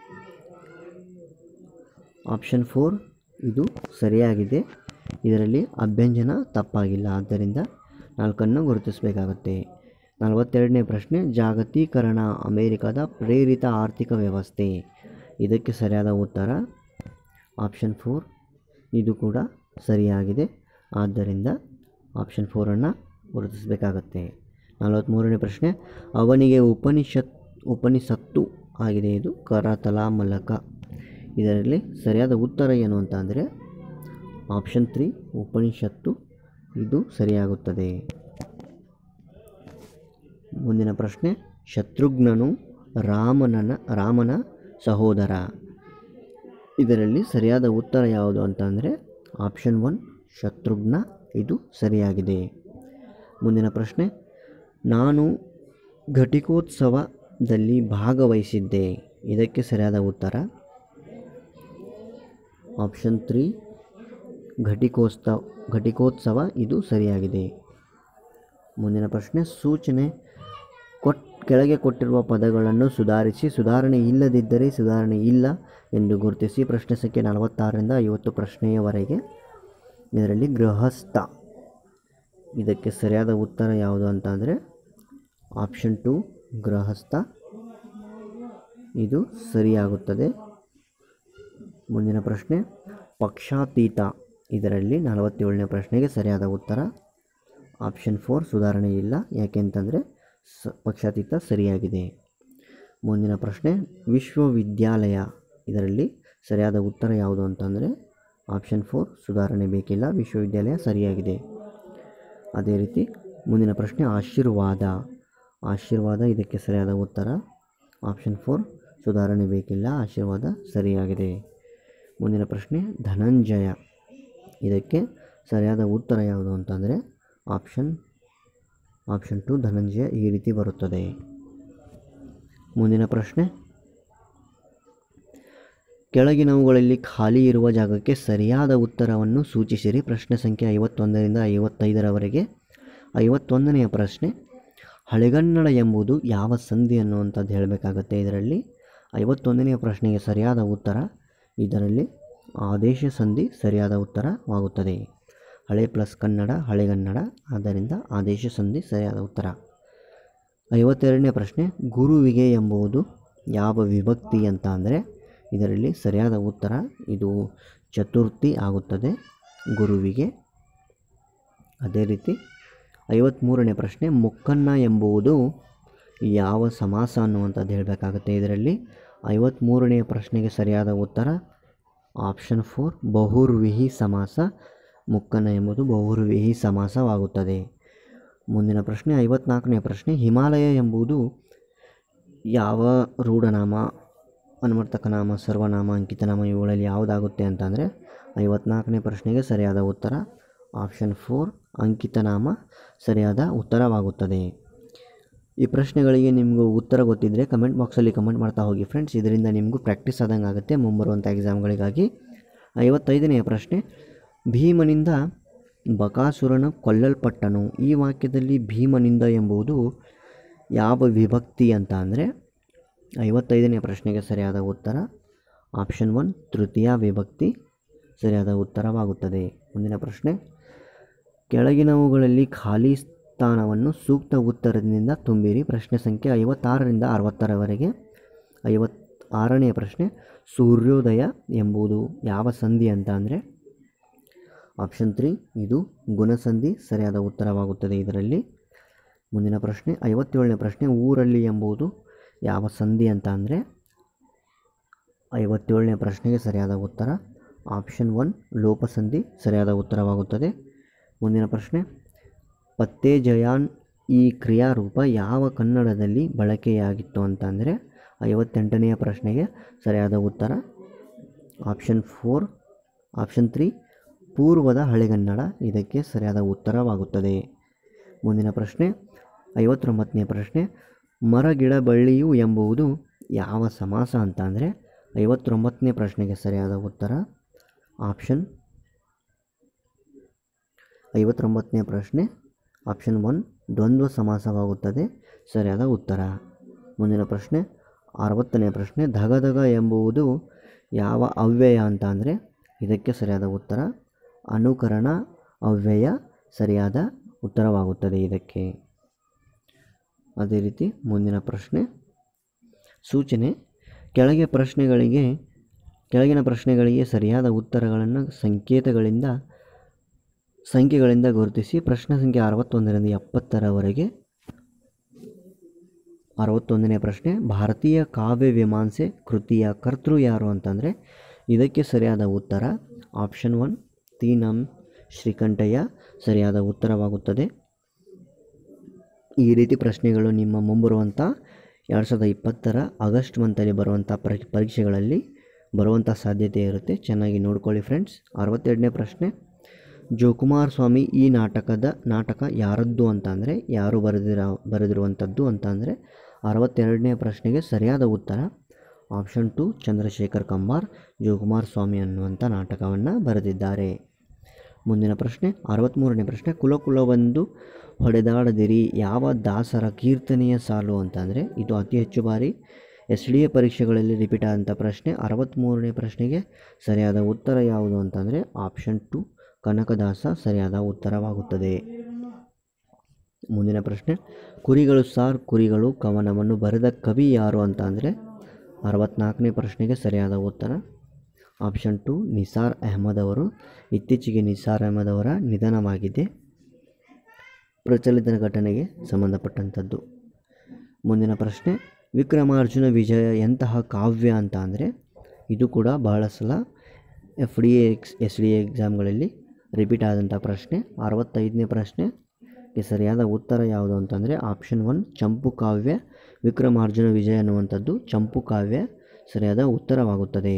Speaker 1: ಆಪ್ಷನ್ ಫೋರ್ ಇದು ಸರಿಯಾಗಿದೆ ಇದರಲ್ಲಿ ಅಭ್ಯಂಜನ ತಪ್ಪಾಗಿಲ್ಲ ಆದ್ದರಿಂದ ನಾಲ್ಕನ್ನು ಗುರುತಿಸಬೇಕಾಗುತ್ತೆ ನಲವತ್ತೆರಡನೇ ಪ್ರಶ್ನೆ ಜಾಗತೀಕರಣ ಅಮೇರಿಕದ ಪ್ರೇರಿತ ಆರ್ಥಿಕ ವ್ಯವಸ್ಥೆ ಇದಕ್ಕೆ ಸರಿಯಾದ ಉತ್ತರ ಆಪ್ಷನ್ ಫೋರ್ ಇದು ಕೂಡ ಸರಿಯಾಗಿದೆ ಆದ್ದರಿಂದ ಆಪ್ಷನ್ ಫೋರನ್ನು ಗುರುತಿಸಬೇಕಾಗತ್ತೆ ನಲವತ್ತ್ಮೂರನೇ ಪ್ರಶ್ನೆ ಅವನಿಗೆ ಉಪನಿಷತ್ ಉಪನಿಷತ್ತು ಆಗಿದೆ ಇದು ಕರತಲ ಮಲಕ ಇದರಲ್ಲಿ ಸರಿಯಾದ ಉತ್ತರ ಏನು ಅಂತ ಅಂದರೆ ಆಪ್ಷನ್ ತ್ರೀ ಉಪನಿಷತ್ತು ಇದು ಸರಿಯಾಗುತ್ತದೆ ಮುಂದಿನ ಪ್ರಶ್ನೆ ಶತ್ರುಘ್ನನು ರಾಮನನ ರಾಮನ ಸಹೋದರ ಇದರಲ್ಲಿ ಸರಿಯಾದ ಉತ್ತರ ಯಾವುದು ಅಂತಂದರೆ ಆಪ್ಷನ್ ಒನ್ ಶತ್ರುಘ್ನ ಇದು ಸರಿಯಾಗಿದೆ ಮುಂದಿನ ಪ್ರಶ್ನೆ ನಾನು ಘಟಿಕೋತ್ಸವದಲ್ಲಿ ಭಾಗವಹಿಸಿದ್ದೆ ಇದಕ್ಕೆ ಸರಿಯಾದ ಉತ್ತರ ಆಪ್ಷನ್ ತ್ರೀ ಘಟಿಕೋತ್ಸವ ಘಟಿಕೋತ್ಸವ ಇದು ಸರಿಯಾಗಿದೆ ಮುಂದಿನ ಪ್ರಶ್ನೆ ಸೂಚನೆ ಕೊಟ್ ಕೆಳಗೆ ಕೊಟ್ಟಿರುವ ಪದಗಳನ್ನು ಸುಧಾರಿಸಿ ಸುಧಾರಣೆ ಇಲ್ಲದಿದ್ದರೆ ಸುಧಾರಣೆ ಇಲ್ಲ ಎಂದು ಗುರುತಿಸಿ ಪ್ರಶ್ನೆ ಸಂಖ್ಯೆ ನಲವತ್ತಾರರಿಂದ ಐವತ್ತು ಪ್ರಶ್ನೆಯವರೆಗೆ ಇದರಲ್ಲಿ ಗೃಹಸ್ಥ ಇದಕ್ಕೆ ಸರಿಯಾದ ಉತ್ತರ ಯಾವುದು ಅಂತ ಅಂದರೆ ಆಪ್ಷನ್ ಟು ಗೃಹಸ್ಥ ಇದು ಸರಿಯಾಗುತ್ತದೆ ಮುಂದಿನ ಪ್ರಶ್ನೆ ಪಕ್ಷಾತೀತ ಇದರಲ್ಲಿ ನಲವತ್ತೇಳನೇ ಪ್ರಶ್ನೆಗೆ ಸರಿಯಾದ ಉತ್ತರ ಆಪ್ಷನ್ ಫೋರ್ ಸುಧಾರಣೆ ಇಲ್ಲ ಯಾಕೆಂತಂದರೆ ಸ ಪಕ್ಷಾತೀತ ಸರಿಯಾಗಿದೆ ಮುಂದಿನ ಪ್ರಶ್ನೆ ವಿಶ್ವವಿದ್ಯಾಲಯ ಇದರಲ್ಲಿ ಸರಿಯಾದ ಉತ್ತರ ಯಾವುದು ಅಂತಂದರೆ ಆಪ್ಷನ್ ಫೋರ್ ಸುಧಾರಣೆ ಬೇಕಿಲ್ಲ ವಿಶ್ವವಿದ್ಯಾಲಯ ಸರಿಯಾಗಿದೆ ಅದೇ ರೀತಿ ಮುಂದಿನ ಪ್ರಶ್ನೆ ಆಶೀರ್ವಾದ ಆಶೀರ್ವಾದ ಇದಕ್ಕೆ ಸರಿಯಾದ ಉತ್ತರ ಆಪ್ಷನ್ ಫೋರ್ ಸುಧಾರಣೆ ಬೇಕಿಲ್ಲ ಆಶೀರ್ವಾದ ಸರಿಯಾಗಿದೆ ಮುಂದಿನ ಪ್ರಶ್ನೆ ಧನಂಜಯ ಇದಕ್ಕೆ ಸರಿಯಾದ ಉತ್ತರ ಯಾವುದು ಅಂತಂದರೆ ಆಪ್ಷನ್ ಆಪ್ಷನ್ ಟು ಧನಂಜಯ ಈ ರೀತಿ ಬರುತ್ತದೆ ಮುಂದಿನ ಪ್ರಶ್ನೆ ಕೆಳಗಿನವುಗಳಲ್ಲಿ ಖಾಲಿ ಇರುವ ಜಾಗಕ್ಕೆ ಸರಿಯಾದ ಉತ್ತರವನ್ನು ಸೂಚಿಸಿರಿ ಪ್ರಶ್ನೆ ಸಂಖ್ಯೆ ಐವತ್ತೊಂದರಿಂದ ಐವತ್ತೈದರವರೆಗೆ ಐವತ್ತೊಂದನೆಯ ಪ್ರಶ್ನೆ ಹಳೆಗನ್ನಡ ಎಂಬುದು ಯಾವ ಸಂಧಿ ಅನ್ನುವಂಥದ್ದು ಹೇಳಬೇಕಾಗತ್ತೆ ಇದರಲ್ಲಿ ಐವತ್ತೊಂದನೆಯ ಪ್ರಶ್ನೆಗೆ ಸರಿಯಾದ ಉತ್ತರ ಇದರಲ್ಲಿ ಆದೇಶ ಸಂಧಿ ಸರಿಯಾದ ಉತ್ತರವಾಗುತ್ತದೆ ಹಳೆ ಪ್ಲಸ್ ಕನ್ನಡ ಹಳೆಗನ್ನಡ ಆದ್ದರಿಂದ ಆದೇಶ ಸಂಧಿ ಸರಿಯಾದ ಉತ್ತರ ಐವತ್ತೆರಡನೇ ಪ್ರಶ್ನೆ ಗುರುವಿಗೆ ಎಂಬುದು ಯಾವ ವಿಭಕ್ತಿ ಅಂತ ಅಂದರೆ ಇದರಲ್ಲಿ ಸರಿಯಾದ ಉತ್ತರ ಇದು ಚತುರ್ಥಿ ಆಗುತ್ತದೆ ಗುರುವಿಗೆ ಅದೇ ರೀತಿ ಐವತ್ತ್ಮೂರನೇ ಪ್ರಶ್ನೆ ಮೊಕ್ಕನ್ನ ಎಂಬುದು ಯಾವ ಸಮಾಸ ಅನ್ನುವಂಥದ್ದು ಹೇಳಬೇಕಾಗುತ್ತೆ ಇದರಲ್ಲಿ ಐವತ್ತ್ಮೂರನೆಯ ಪ್ರಶ್ನೆಗೆ ಸರಿಯಾದ ಉತ್ತರ ಆಪ್ಷನ್ ಫೋರ್ ಬಹುರ್ವಿಹಿ ಸಮಾಸ ಮುಕ್ಕನ್ನ ಎಂಬುದು ಬಹುರ್ವಿಹಿ ಸಮಾಸವಾಗುತ್ತದೆ ಮುಂದಿನ ಪ್ರಶ್ನೆ ಐವತ್ನಾಲ್ಕನೇ ಪ್ರಶ್ನೆ ಹಿಮಾಲಯ ಎಂಬುದು ಯಾವ ರೂಢನಾಮ ಅನ್ವರ್ತಕನಾಮ ಸರ್ವನಾಮ ಅಂಕಿತನಾಮ ಇವುಗಳಲ್ಲಿ ಯಾವುದಾಗುತ್ತೆ ಅಂತಂದರೆ ಐವತ್ನಾಲ್ಕನೇ ಪ್ರಶ್ನೆಗೆ ಸರಿಯಾದ ಉತ್ತರ ಆಪ್ಷನ್ ಫೋರ್ ಅಂಕಿತನಾಮ ಸರಿಯಾದ ಉತ್ತರವಾಗುತ್ತದೆ ಈ ಪ್ರಶ್ನೆಗಳಿಗೆ ನಿಮಗೂ ಉತ್ತರ ಗೊತ್ತಿದ್ದರೆ ಕಮೆಂಟ್ ಬಾಕ್ಸಲ್ಲಿ ಕಮೆಂಟ್ ಮಾಡ್ತಾ ಹೋಗಿ ಫ್ರೆಂಡ್ಸ್ ಇದರಿಂದ ನಿಮಗೂ ಪ್ರಾಕ್ಟೀಸ್ ಆದಂಗೆ ಆಗುತ್ತೆ ಮುಂಬರುವಂಥ ಎಕ್ಸಾಮ್ಗಳಿಗಾಗಿ ಐವತ್ತೈದನೆಯ ಪ್ರಶ್ನೆ ಭೀಮನಿಂದ ಬಕಾಸುರನು ಕೊಲ್ಲಲ್ಪಟ್ಟನು ಈ ವಾಕ್ಯದಲ್ಲಿ ಭೀಮನಿಂದ ಎಂಬುದು ಯಾವ ವಿಭಕ್ತಿ ಅಂತ ಅಂದರೆ ಐವತ್ತೈದನೇ ಪ್ರಶ್ನೆಗೆ ಸರಿಯಾದ ಉತ್ತರ ಆಪ್ಷನ್ ಒನ್ ತೃತೀಯ ವಿಭಕ್ತಿ ಸರಿಯಾದ ಉತ್ತರವಾಗುತ್ತದೆ ಮುಂದಿನ ಪ್ರಶ್ನೆ ಕೆಳಗಿನವುಗಳಲ್ಲಿ ಖಾಲಿ ಸ್ಥಾನವನ್ನು ಸೂಕ್ತ ಉತ್ತರದಿಂದ ತುಂಬಿರಿ ಪ್ರಶ್ನೆ ಸಂಖ್ಯೆ ಐವತ್ತಾರರಿಂದ ಅರವತ್ತರವರೆಗೆ ಐವತ್ತಾರನೆಯ ಪ್ರಶ್ನೆ ಸೂರ್ಯೋದಯ ಎಂಬುದು ಯಾವ ಸಂಧಿ ಅಂತ ಅಂದರೆ ಆಪ್ಷನ್ ತ್ರೀ ಇದು ಗುಣಸಂಧಿ ಸರಿಯಾದ ಉತ್ತರವಾಗುತ್ತದೆ ಇದರಲ್ಲಿ ಮುಂದಿನ ಪ್ರಶ್ನೆ ಐವತ್ತೇಳನೇ ಪ್ರಶ್ನೆ ಊರಲ್ಲಿ ಎಂಬುದು ಯಾವ ಸಂಧಿ ಅಂತ ಅಂದರೆ ಐವತ್ತೇಳನೇ ಪ್ರಶ್ನೆಗೆ ಸರಿಯಾದ ಉತ್ತರ ಆಪ್ಷನ್ ಒನ್ ಲೋಪಸಂಧಿ ಸರಿಯಾದ ಉತ್ತರವಾಗುತ್ತದೆ ಮುಂದಿನ ಪ್ರಶ್ನೆ ಪತ್ತೆ ಜಯಾನ್ ಈ ಕ್ರಿಯಾರೂಪ ಯಾವ ಕನ್ನಡದಲ್ಲಿ ಬಳಕೆಯಾಗಿತ್ತು ಅಂತಂದರೆ ಐವತ್ತೆಂಟನೆಯ ಪ್ರಶ್ನೆಗೆ ಸರಿಯಾದ ಉತ್ತರ ಆಪ್ಷನ್ ಫೋರ್ ಆಪ್ಷನ್ ತ್ರೀ ಪೂರ್ವದ ಹಳೆಗನ್ನಡ ಇದಕ್ಕೆ ಸರಿಯಾದ ಉತ್ತರವಾಗುತ್ತದೆ ಮುಂದಿನ ಪ್ರಶ್ನೆ ಐವತ್ತೊಂಬತ್ತನೇ ಪ್ರಶ್ನೆ ಮರಗಿಡ ಬಳ್ಳಿಯು ಎಂಬುದು ಯಾವ ಸಮಾಸ ಅಂತ ಅಂದರೆ ಐವತ್ತೊಂಬತ್ತನೇ ಪ್ರಶ್ನೆಗೆ ಸರಿಯಾದ ಉತ್ತರ ಆಪ್ಷನ್ ಐವತ್ತೊಂಬತ್ತನೇ ಪ್ರಶ್ನೆ ಆಪ್ಷನ್ ಒನ್ ದ್ವಂದ್ವ ಸಮಾಸವಾಗುತ್ತದೆ ಸರಿಯಾದ ಉತ್ತರ ಮುಂದಿನ ಪ್ರಶ್ನೆ ಅರವತ್ತನೇ ಪ್ರಶ್ನೆ ಧಗಧಗ ಎಂಬುದು ಯಾವ ಅವ್ಯಯ ಅಂತ ಅಂದರೆ ಇದಕ್ಕೆ ಸರಿಯಾದ ಉತ್ತರ ಅನುಕರಣ ಅವ್ಯಯ ಸರಿಯಾದ ಉತ್ತರವಾಗುತ್ತದೆ ಇದಕ್ಕೆ ಅದೇ ರೀತಿ ಮುಂದಿನ ಪ್ರಶ್ನೆ ಸೂಚನೆ ಕೆಳಗೆ ಪ್ರಶ್ನೆಗಳಿಗೆ ಕೆಳಗಿನ ಪ್ರಶ್ನೆಗಳಿಗೆ ಸರಿಯಾದ ಉತ್ತರಗಳನ್ನು ಸಂಕೇತಗಳಿಂದ ಸಂಖ್ಯೆಗಳಿಂದ ಗುರುತಿಸಿ ಪ್ರಶ್ನೆ ಸಂಖ್ಯೆ ಅರವತ್ತೊಂದರಿಂದ ಎಪ್ಪತ್ತರವರೆಗೆ ಅರವತ್ತೊಂದನೇ ಪ್ರಶ್ನೆ ಭಾರತೀಯ ಕಾವ್ಯ ಮೀಮಾಂಸೆ ಕೃತಿಯ ಕರ್ತೃ ಯಾರು ಅಂತಂದರೆ ಇದಕ್ಕೆ ಸರಿಯಾದ ಉತ್ತರ ಆಪ್ಷನ್ ಒನ್ ತೀನಂ ಶ್ರೀಕಂಠಯ್ಯ ಸರಿಯಾದ ಉತ್ತರವಾಗುತ್ತದೆ ಈ ರೀತಿ ಪ್ರಶ್ನೆಗಳು ನಿಮ್ಮ ಮುಂಬರುವಂಥ ಎರಡು ಸಾವಿರದ ಇಪ್ಪತ್ತರ ಆಗಸ್ಟ್ ಮಂತಲ್ಲಿ ಬರುವಂಥ ಪರಿ ಪರೀಕ್ಷೆಗಳಲ್ಲಿ ಬರುವಂಥ ಸಾಧ್ಯತೆ ಇರುತ್ತೆ ಚೆನ್ನಾಗಿ ನೋಡ್ಕೊಳ್ಳಿ ಫ್ರೆಂಡ್ಸ್ ಅರವತ್ತೆರಡನೇ ಪ್ರಶ್ನೆ ಜೋಕುಮಾರ್ ಸ್ವಾಮಿ ಈ ನಾಟಕದ ನಾಟಕ ಯಾರದ್ದು ಅಂತ ಅಂದರೆ ಯಾರು ಬರೆದಿರೋ ಬರೆದಿರುವಂಥದ್ದು ಅಂತ ಅಂದರೆ ಅರವತ್ತೆರಡನೇ ಪ್ರಶ್ನೆಗೆ ಸರಿಯಾದ ಉತ್ತರ ಆಪ್ಷನ್ ಟು ಚಂದ್ರಶೇಖರ್ ಕಂಬಾರ್ ಜೋಕುಮಾರ್ ಸ್ವಾಮಿ ಅನ್ನುವಂಥ ನಾಟಕವನ್ನು ಬರೆದಿದ್ದಾರೆ ಮುಂದಿನ ಪ್ರಶ್ನೆ ಅರವತ್ತ್ಮೂರನೇ ಪ್ರಶ್ನೆ ಕುಲ ಕುಲವೊಂದು ಹೊಡೆದಾಡದಿರಿ ಯಾವ ದಾಸರ ಕೀರ್ತನೆಯ ಸಾಲು ಅಂತಂದರೆ ಇದು ಅತಿ ಹೆಚ್ಚು ಬಾರಿ ಎಸ್ ಡಿ ಎ ಪರೀಕ್ಷೆಗಳಲ್ಲಿ ರಿಪೀಟ್ ಆದಂಥ ಪ್ರಶ್ನೆ ಅರವತ್ತ್ಮೂರನೇ ಪ್ರಶ್ನೆಗೆ ಸರಿಯಾದ ಉತ್ತರ ಯಾವುದು ಅಂತಂದರೆ ಆಪ್ಷನ್ ಟು ಕನಕದಾಸ ಸರಿಯಾದ ಉತ್ತರವಾಗುತ್ತದೆ ಮುಂದಿನ ಪ್ರಶ್ನೆ ಕುರಿಗಳು ಸಾರ್ ಕುರಿಗಳು ಕವನವನ್ನು ಬರೆದ ಕವಿ ಯಾರು ಅಂತ ಅಂದರೆ ಅರವತ್ನಾಲ್ಕನೇ ಪ್ರಶ್ನೆಗೆ ಸರಿಯಾದ ಉತ್ತರ ಆಪ್ಷನ್ ಟು ನಿಸಾರ್ ಅಹಮದ್ ಅವರು ಇತ್ತೀಚೆಗೆ ನಿಸಾರ್ ಅಹಮದ್ ಅವರ ನಿಧನವಾಗಿದೆ ಪ್ರಚಲಿತ ಘಟನೆಗೆ ಸಂಬಂಧಪಟ್ಟಂಥದ್ದು ಮುಂದಿನ ಪ್ರಶ್ನೆ ವಿಕ್ರಮಾರ್ಜುನ ವಿಜಯ ಎಂತಹ ಕಾವ್ಯ ಅಂತ ಅಂದರೆ ಇದು ಕೂಡ ಬಹಳ ಸಲ F D A X S D A ಎಕ್ಸಾಮ್ಗಳಲ್ಲಿ ರಿಪೀಟ್ ಆದಂಥ ಪ್ರಶ್ನೆ ಅರವತ್ತೈದನೇ ಪ್ರಶ್ನೆಗೆ ಸರಿಯಾದ ಉತ್ತರ ಯಾವುದು ಅಂತಂದರೆ ಆಪ್ಷನ್ ಒನ್ ಚಂಪು ಕಾವ್ಯ ವಿಕ್ರಮಾರ್ಜುನ ವಿಜಯ ಅನ್ನುವಂಥದ್ದು ಚಂಪು ಕಾವ್ಯ ಸರಿಯಾದ ಉತ್ತರವಾಗುತ್ತದೆ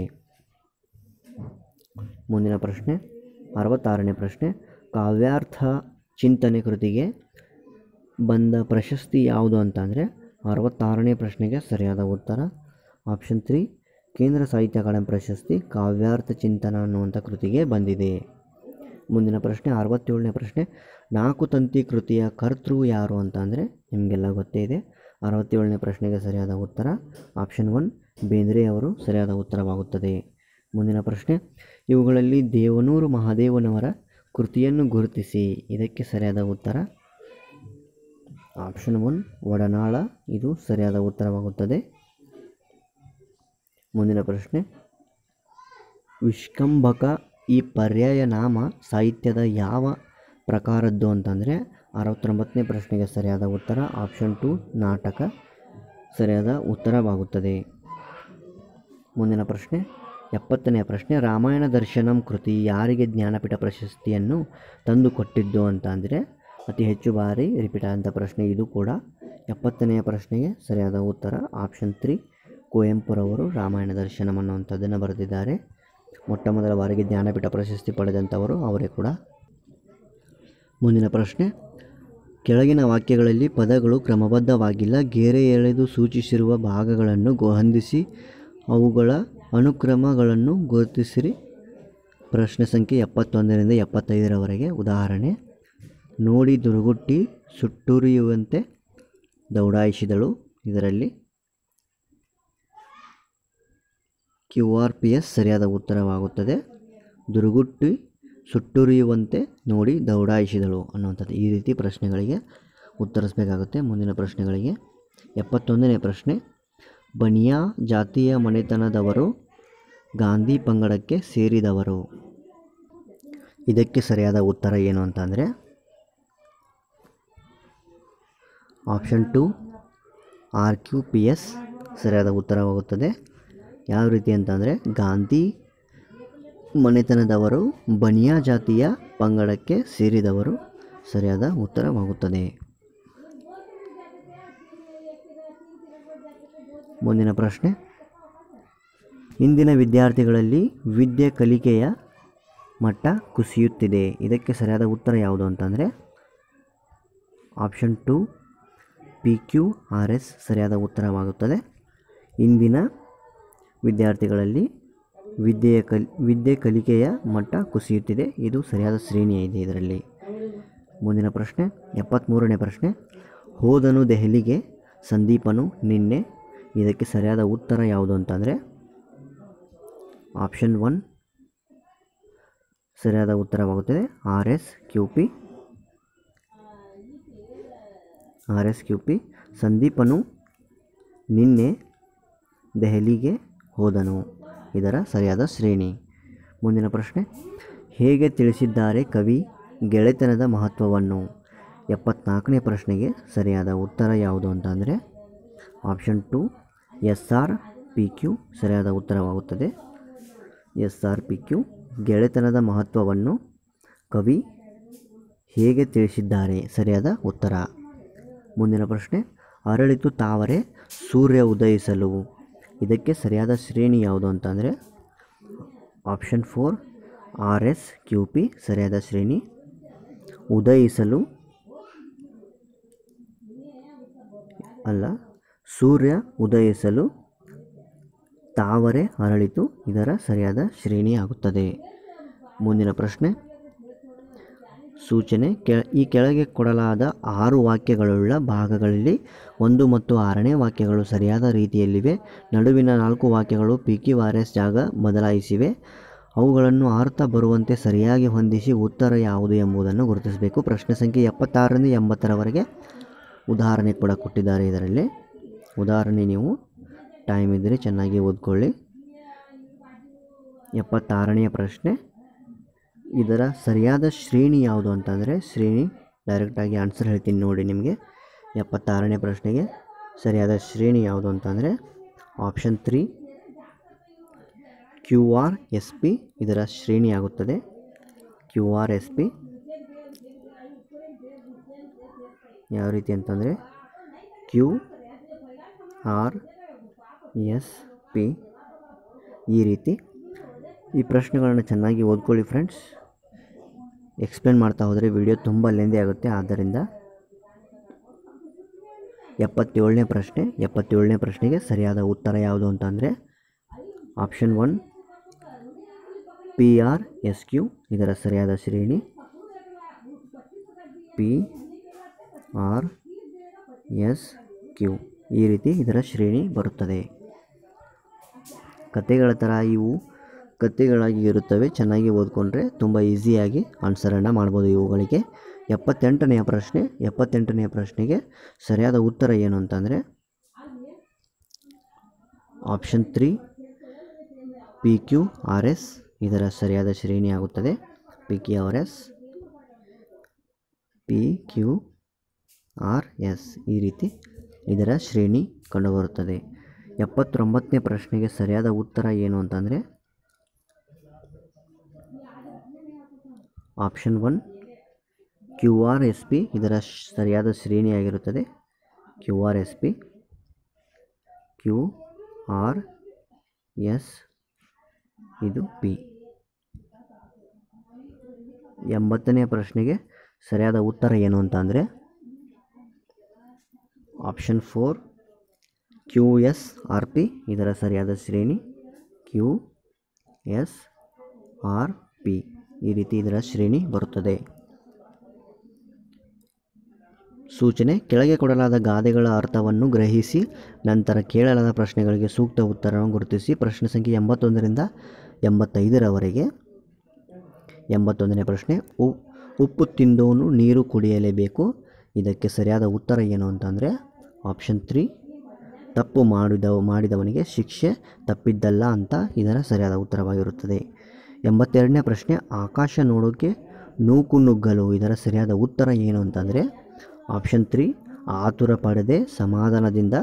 Speaker 1: ಮುಂದಿನ ಪ್ರಶ್ನೆ ಅರವತ್ತಾರನೇ ಪ್ರಶ್ನೆ ಕಾವ್ಯಾರ್ಥ ಚಿಂತನೆ ಕೃತಿಗೆ ಬಂದ ಪ್ರಶಸ್ತಿ ಯಾವುದು ಅಂತ ಅಂದರೆ ಅರವತ್ತಾರನೇ ಪ್ರಶ್ನೆಗೆ ಸರಿಯಾದ ಉತ್ತರ ಆಪ್ಷನ್ ತ್ರೀ ಕೇಂದ್ರ ಸಾಹಿತ್ಯ ಅಕಾಡೆಮಿ ಪ್ರಶಸ್ತಿ ಕಾವ್ಯಾರ್ಥ ಚಿಂತನ ಅನ್ನುವಂಥ ಕೃತಿಗೆ ಬಂದಿದೆ ಮುಂದಿನ ಪ್ರಶ್ನೆ ಅರವತ್ತೇಳನೇ ಪ್ರಶ್ನೆ ನಾಲ್ಕು ತಂತಿ ಕೃತಿಯ ಕರ್ತೃ ಯಾರು ಅಂತ ಅಂದರೆ ನಿಮಗೆಲ್ಲ ಗೊತ್ತೇ ಇದೆ ಅರವತ್ತೇಳನೇ ಪ್ರಶ್ನೆಗೆ ಸರಿಯಾದ ಉತ್ತರ ಆಪ್ಷನ್ ಒನ್ ಬೇಂದ್ರೆ ಅವರು ಸರಿಯಾದ ಉತ್ತರವಾಗುತ್ತದೆ ಮುಂದಿನ ಪ್ರಶ್ನೆ ಇವುಗಳಲ್ಲಿ ದೇವನೂರು ಮಹಾದೇವನವರ ಕೃತಿಯನ್ನು ಗುರುತಿಸಿ ಇದಕ್ಕೆ ಸರಿಯಾದ ಉತ್ತರ ಆಪ್ಷನ್ ಒನ್ ಒಡನಾಳ ಇದು ಸರಿಯಾದ ಉತ್ತರವಾಗುತ್ತದೆ ಮುಂದಿನ ಪ್ರಶ್ನೆ ವಿಷ್ಕಂಭಕ ಈ ಪರ್ಯಾಯ ನಾಮ ಸಾಹಿತ್ಯದ ಯಾವ ಪ್ರಕಾರದ್ದು ಅಂತಂದರೆ ಅರವತ್ತೊಂಬತ್ತನೇ ಪ್ರಶ್ನೆಗೆ ಸರಿಯಾದ ಉತ್ತರ ಆಪ್ಷನ್ ಟು ನಾಟಕ ಸರಿಯಾದ ಉತ್ತರವಾಗುತ್ತದೆ ಮುಂದಿನ ಪ್ರಶ್ನೆ ಎಪ್ಪತ್ತನೆಯ ಪ್ರಶ್ನೆ ರಾಮಾಯಣ ದರ್ಶನಂ ಕೃತಿ ಯಾರಿಗೆ ಜ್ಞಾನಪೀಠ ಪ್ರಶಸ್ತಿಯನ್ನು ತಂದುಕೊಟ್ಟಿದ್ದು ಅಂತ ಅಂದರೆ ಅತಿ ಹೆಚ್ಚು ಬಾರಿ ರಿಪೀಟ್ ಆದಂಥ ಪ್ರಶ್ನೆ ಇದು ಕೂಡ ಎಪ್ಪತ್ತನೆಯ ಪ್ರಶ್ನೆಗೆ ಸರಿಯಾದ ಉತ್ತರ ಆಪ್ಷನ್ ತ್ರೀ ಕುವೆಂಪುರವರು ರಾಮಾಯಣ ದರ್ಶನಂ ಅನ್ನುವಂಥದ್ದನ್ನು ಬರೆದಿದ್ದಾರೆ ಮೊಟ್ಟ ಮೊದಲ ಬಾರಿಗೆ ಜ್ಞಾನಪೀಠ ಪ್ರಶಸ್ತಿ ಪಡೆದಂಥವರು ಅವರೇ ಕೂಡ ಮುಂದಿನ ಪ್ರಶ್ನೆ ಕೆಳಗಿನ ವಾಕ್ಯಗಳಲ್ಲಿ ಪದಗಳು ಕ್ರಮಬದ್ಧವಾಗಿಲ್ಲ ಗೆರೆ ಎಳೆದು ಸೂಚಿಸಿರುವ ಭಾಗಗಳನ್ನು ಗೊ- ಹೊಂದಿಸಿ ಅವುಗಳ ಅನುಕ್ರಮಗಳನ್ನು ಗುರುತಿಸಿರಿ ಪ್ರಶ್ನೆ ಸಂಖ್ಯೆ ಎಪ್ಪತ್ತೊಂದರಿಂದ ಎಪ್ಪತ್ತೈದರವರೆಗೆ ಉದಾಹರಣೆ ನೋಡಿ ದುರುಗುಟ್ಟಿ ಸುಟ್ಟುರಿಯುವಂತೆ ದೌಡಾಯಿಸಿದಳು ಇದರಲ್ಲಿ ಕ್ಯೂ ಆರ್ ಪಿ ಎಸ್ ಸರಿಯಾದ ಉತ್ತರವಾಗುತ್ತದೆ ದುರುಗುಟ್ಟಿ ಸುಟ್ಟುರಿಯುವಂತೆ ನೋಡಿ ದೌಡಾಯಿಸಿದಳು ಅನ್ನುವಂಥದ್ದು ಈ ರೀತಿ ಪ್ರಶ್ನೆಗಳಿಗೆ ಉತ್ತರಿಸಬೇಕಾಗುತ್ತೆ ಮುಂದಿನ ಪ್ರಶ್ನೆಗಳಿಗೆ ಎಪ್ಪತ್ತೊಂದನೇ ಪ್ರಶ್ನೆ ಬನಿಯಾ ಜಾತಿಯ ಮನೆತನದವರು ಗಾಂಧಿ ಪಂಗಡಕ್ಕೆ ಸೇರಿದವರು ಇದಕ್ಕೆ ಸರಿಯಾದ ಉತ್ತರ ಏನು ಅಂತಂದರೆ option two R Q P S ಸರಿಯಾದ ಉತ್ತರವಾಗುತ್ತದೆ ಯಾವ ರೀತಿ ಅಂತಂದರೆ ಗಾಂಧಿ ಮನೆತನದವರು ಬನಿಯಾ ಜಾತಿಯ ಪಂಗಡಕ್ಕೆ ಸೇರಿದವರು ಸರಿಯಾದ ಉತ್ತರವಾಗುತ್ತದೆ ಮುಂದಿನ ಪ್ರಶ್ನೆ ಇಂದಿನ ವಿದ್ಯಾರ್ಥಿಗಳಲ್ಲಿ ವಿದ್ಯೆ ಕಲಿಕೆಯ ಮಟ್ಟ ಕುಸಿಯುತ್ತಿದೆ ಇದಕ್ಕೆ ಸರಿಯಾದ ಉತ್ತರ ಯಾವುದು ಅಂತಂದರೆ option two P Q R S ಸರಿಯಾದ ಉತ್ತರವಾಗುತ್ತದೆ ಇಂದಿನ ವಿದ್ಯಾರ್ಥಿಗಳಲ್ಲಿ ವಿದ್ಯೆಯ ಕಲ್ ವಿದ್ಯೆ ಕಲಿಕೆಯ ಮಟ್ಟ ಕುಸಿಯುತ್ತಿದೆ ಇದು ಸರಿಯಾದ ಶ್ರೇಣಿ ಇದೆ ಇದರಲ್ಲಿ ಮುಂದಿನ ಪ್ರಶ್ನೆ ಎಪ್ಪತ್ತ್ಮೂರನೇ ಪ್ರಶ್ನೆ ಹೋದನು ದೆಹಲಿಗೆ ಸಂದೀಪನು ನಿನ್ನೆ ಇದಕ್ಕೆ ಸರಿಯಾದ ಉತ್ತರ ಯಾವುದು ಅಂತಂದರೆ ಆಪ್ಷನ್ ಒನ್ ಸರಿಯಾದ ಉತ್ತರವಾಗುತ್ತದೆ R S Q P R S Q P ಸಂದೀಪನು ನಿನ್ನೆ ದೆಹಲಿಗೆ ಹೋದನು ಇದರ ಸರಿಯಾದ ಶ್ರೇಣಿ ಮುಂದಿನ ಪ್ರಶ್ನೆ ಹೇಗೆ ತಿಳಿಸಿದ್ದಾರೆ ಕವಿ ಗೆಳೆತನದ ಮಹತ್ವವನ್ನು ಎಪ್ಪತ್ನಾಲ್ಕನೇ ಪ್ರಶ್ನೆಗೆ ಸರಿಯಾದ ಉತ್ತರ ಯಾವುದು ಅಂತ ಅಂದರೆ option two S R P Q ಸರಿಯಾದ ಉತ್ತರವಾಗುತ್ತದೆ ಎಸ್ ಆರ್ ಪಿ ಕ್ಯೂ ಗೆಳೆತನದ ಮಹತ್ವವನ್ನು ಕವಿ ಹೇಗೆ ತಿಳಿಸಿದ್ದಾರೆ ಸರಿಯಾದ ಉತ್ತರ ಮುಂದಿನ ಪ್ರಶ್ನೆ ಅರಳಿತು ತಾವರೆ ಸೂರ್ಯ ಉದಯಿಸಲು ಇದಕ್ಕೆ ಸರಿಯಾದ ಶ್ರೇಣಿ ಯಾವುದು ಅಂತಂದರೆ option four R S Q P ಸರಿಯಾದ ಶ್ರೇಣಿ ಉದಯಿಸಲು ಅಲ್ಲ ಸೂರ್ಯ ಉದಯಿಸಲು ತಾವರೆ ಅರಳಿತು ಇದರ ಸರಿಯಾದ ಶ್ರೇಣಿ ಆಗುತ್ತದೆ ಮುಂದಿನ ಪ್ರಶ್ನೆ ಸೂಚನೆ ಕೆ ಈ ಕೆಳಗೆ ಕೊಡಲಾದ ಆರು ವಾಕ್ಯಗಳುಳ್ಳ ಭಾಗಗಳಲ್ಲಿ ಒಂದು ಮತ್ತು ಆರನೇ ವಾಕ್ಯಗಳು ಸರಿಯಾದ ರೀತಿಯಲ್ಲಿವೆ ನಡುವಿನ ನಾಲ್ಕು ವಾಕ್ಯಗಳು ಪಿ ಕ್ಯೂ ಆರ್ ಎಸ್ ಜಾಗ ಬದಲಾಯಿಸಿವೆ ಅವುಗಳನ್ನು ಅರ್ಥ ಬರುವಂತೆ ಸರಿಯಾಗಿ ಹೊಂದಿಸಿ ಉತ್ತರ ಯಾವುದು ಎಂಬುದನ್ನು ಗುರುತಿಸಬೇಕು ಪ್ರಶ್ನೆ ಸಂಖ್ಯೆ ಎಪ್ಪತ್ತಾರರಿಂದ ಎಂಬತ್ತರವರೆಗೆ ಉದಾಹರಣೆ ಕೂಡ ಕೊಟ್ಟಿದ್ದಾರೆ ಇದರಲ್ಲಿ ಉದಾಹರಣೆ ನೀವು ಟೈಮ್ ಇದ್ದರೆ ಚೆನ್ನಾಗಿ ಓದ್ಕೊಳ್ಳಿ ಎಪ್ಪತ್ತಾರನೆಯ ಪ್ರಶ್ನೆ ಇದರ ಸರಿಯಾದ ಶ್ರೇಣಿ ಯಾವುದು ಅಂತಂದರೆ ಶ್ರೇಣಿ ಡೈರೆಕ್ಟಾಗಿ ಆನ್ಸರ್ ಹೇಳ್ತೀನಿ ನೋಡಿ ನಿಮಗೆ ಎಪ್ಪತ್ತಾರನೇ ಪ್ರಶ್ನೆಗೆ ಸರಿಯಾದ ಶ್ರೇಣಿ ಯಾವುದು ಅಂತಂದರೆ option three Q R S P ಇದರ ಶ್ರೇಣಿ ಆಗುತ್ತದೆ ಕ್ಯೂ ಆರ್ ಎಸ್ ಪಿ ಯಾವ ರೀತಿ ಅಂತಂದರೆ ಕ್ಯೂ ಆರ್ ಎಸ್ ಪಿ ಈ ರೀತಿ ಈ ಪ್ರಶ್ನೆಗಳನ್ನು ಚೆನ್ನಾಗಿ ಓದ್ಕೊಳ್ಳಿ ಫ್ರೆಂಡ್ಸ್ ಎಕ್ಸ್ಪ್ಲೇನ್ ಮಾಡ್ತಾ ಹೋದರೆ ವಿಡಿಯೋ ತುಂಬ ಲೆಂದಿ ಆಗುತ್ತೆ ಆದ್ದರಿಂದ ಎಪ್ಪತ್ತೇಳನೇ ಪ್ರಶ್ನೆ ಎಪ್ಪತ್ತೇಳನೇ ಪ್ರಶ್ನೆಗೆ ಸರಿಯಾದ ಉತ್ತರ ಯಾವುದು ಅಂತಂದರೆ option one P R S Q ಇದರ ಸರಿಯಾದ ಶ್ರೇಣಿ ಪಿ ಆರ್ ಎಸ್ ಕ್ಯೂ ಈ ರೀತಿ ಇದರ ಶ್ರೇಣಿ ಬರುತ್ತದೆ ಕತೆಗಳ ಥರ ಇವು ಕತೆಗಳಾಗಿ ಇರುತ್ತವೆ ಚೆನ್ನಾಗಿ ಓದ್ಕೊಂಡ್ರೆ ತುಂಬ ಈಸಿಯಾಗಿ ಆನ್ಸರನ್ನು ಮಾಡ್ಬೋದು ಇವುಗಳಿಗೆ ಎಪ್ಪತ್ತೆಂಟನೆಯ ಪ್ರಶ್ನೆ ಎಪ್ಪತ್ತೆಂಟನೆಯ ಪ್ರಶ್ನೆಗೆ ಸರಿಯಾದ ಉತ್ತರ ಏನು ಅಂತಂದರೆ option three P Q R S ಇದರ ಸರಿಯಾದ ಶ್ರೇಣಿ ಆಗುತ್ತದೆ P Q R S P Q R S ಈ ರೀತಿ ಇದರ ಶ್ರೇಣಿ ಕಂಡುಬರುತ್ತದೆ ಎಪ್ಪತ್ತೊಂಬತ್ತನೇ ಪ್ರಶ್ನೆಗೆ ಸರಿಯಾದ ಉತ್ತರ ಏನು ಅಂತಂದರೆ option one Q R S P ಇದರ ಶ್- ಸರಿಯಾದ ಶ್ರೇಣಿಯಾಗಿರುತ್ತದೆ Q R S P Q R S ಇದು ಪಿ ಎಂಬತ್ತನೇ ಪ್ರಶ್ನೆಗೆ ಸರಿಯಾದ ಉತ್ತರ ಏನು ಅಂತ ಅಂದರೆ option four Q S R P ಇದರ ಸರಿಯಾದ ಶ್ರೇಣಿ ಕ್ಯೂ ಎಸ್ ಆರ್ ಪಿ ಈ ರೀತಿ ಇದರ ಶ್ರೇಣಿ ಬರುತ್ತದೆ ಸೂಚನೆ ಕೆಳಗೆ ಕೊಡಲಾದ ಗಾದೆಗಳ ಅರ್ಥವನ್ನು ಗ್ರಹಿಸಿ ನಂತರ ಕೇಳಲಾದ ಪ್ರಶ್ನೆಗಳಿಗೆ ಸೂಕ್ತ ಉತ್ತರವನ್ನು ಗುರುತಿಸಿ ಪ್ರಶ್ನೆ ಸಂಖ್ಯೆ ಎಂಬತ್ತೊಂದರಿಂದ ಎಂಬತ್ತೈದರವರೆಗೆ ಎಂಬತ್ತೊಂದನೇ ಪ್ರಶ್ನೆ ಉ ಉಪ್ಪು ತಿಂದವನು ನೀರು ಕುಡಿಯಲೇಬೇಕು ಇದಕ್ಕೆ ಸರಿಯಾದ ಉತ್ತರ ಏನು ಅಂತಂದರೆ ಆಪ್ಷನ್ ತ್ರೀ ತಪ್ಪು ಮಾಡಿದ ಮಾಡಿದವನಿಗೆ ಶಿಕ್ಷೆ ತಪ್ಪಿದ್ದಲ್ಲ ಅಂತ ಇದರ ಸರಿಯಾದ ಉತ್ತರವಾಗಿರುತ್ತದೆ ಎಂಬತ್ತೆರಡನೇ ಪ್ರಶ್ನೆ ಆಕಾಶ ನೋಡೋಕ್ಕೆ ನೂಕು ನುಗ್ಗಲು ಇದರ ಸರಿಯಾದ ಉತ್ತರ ಏನು ಅಂತಂದರೆ ಆಪ್ಷನ್ ತ್ರೀ ಆತುರ ಪಡದೆ ಸಮಾಧಾನದಿಂದ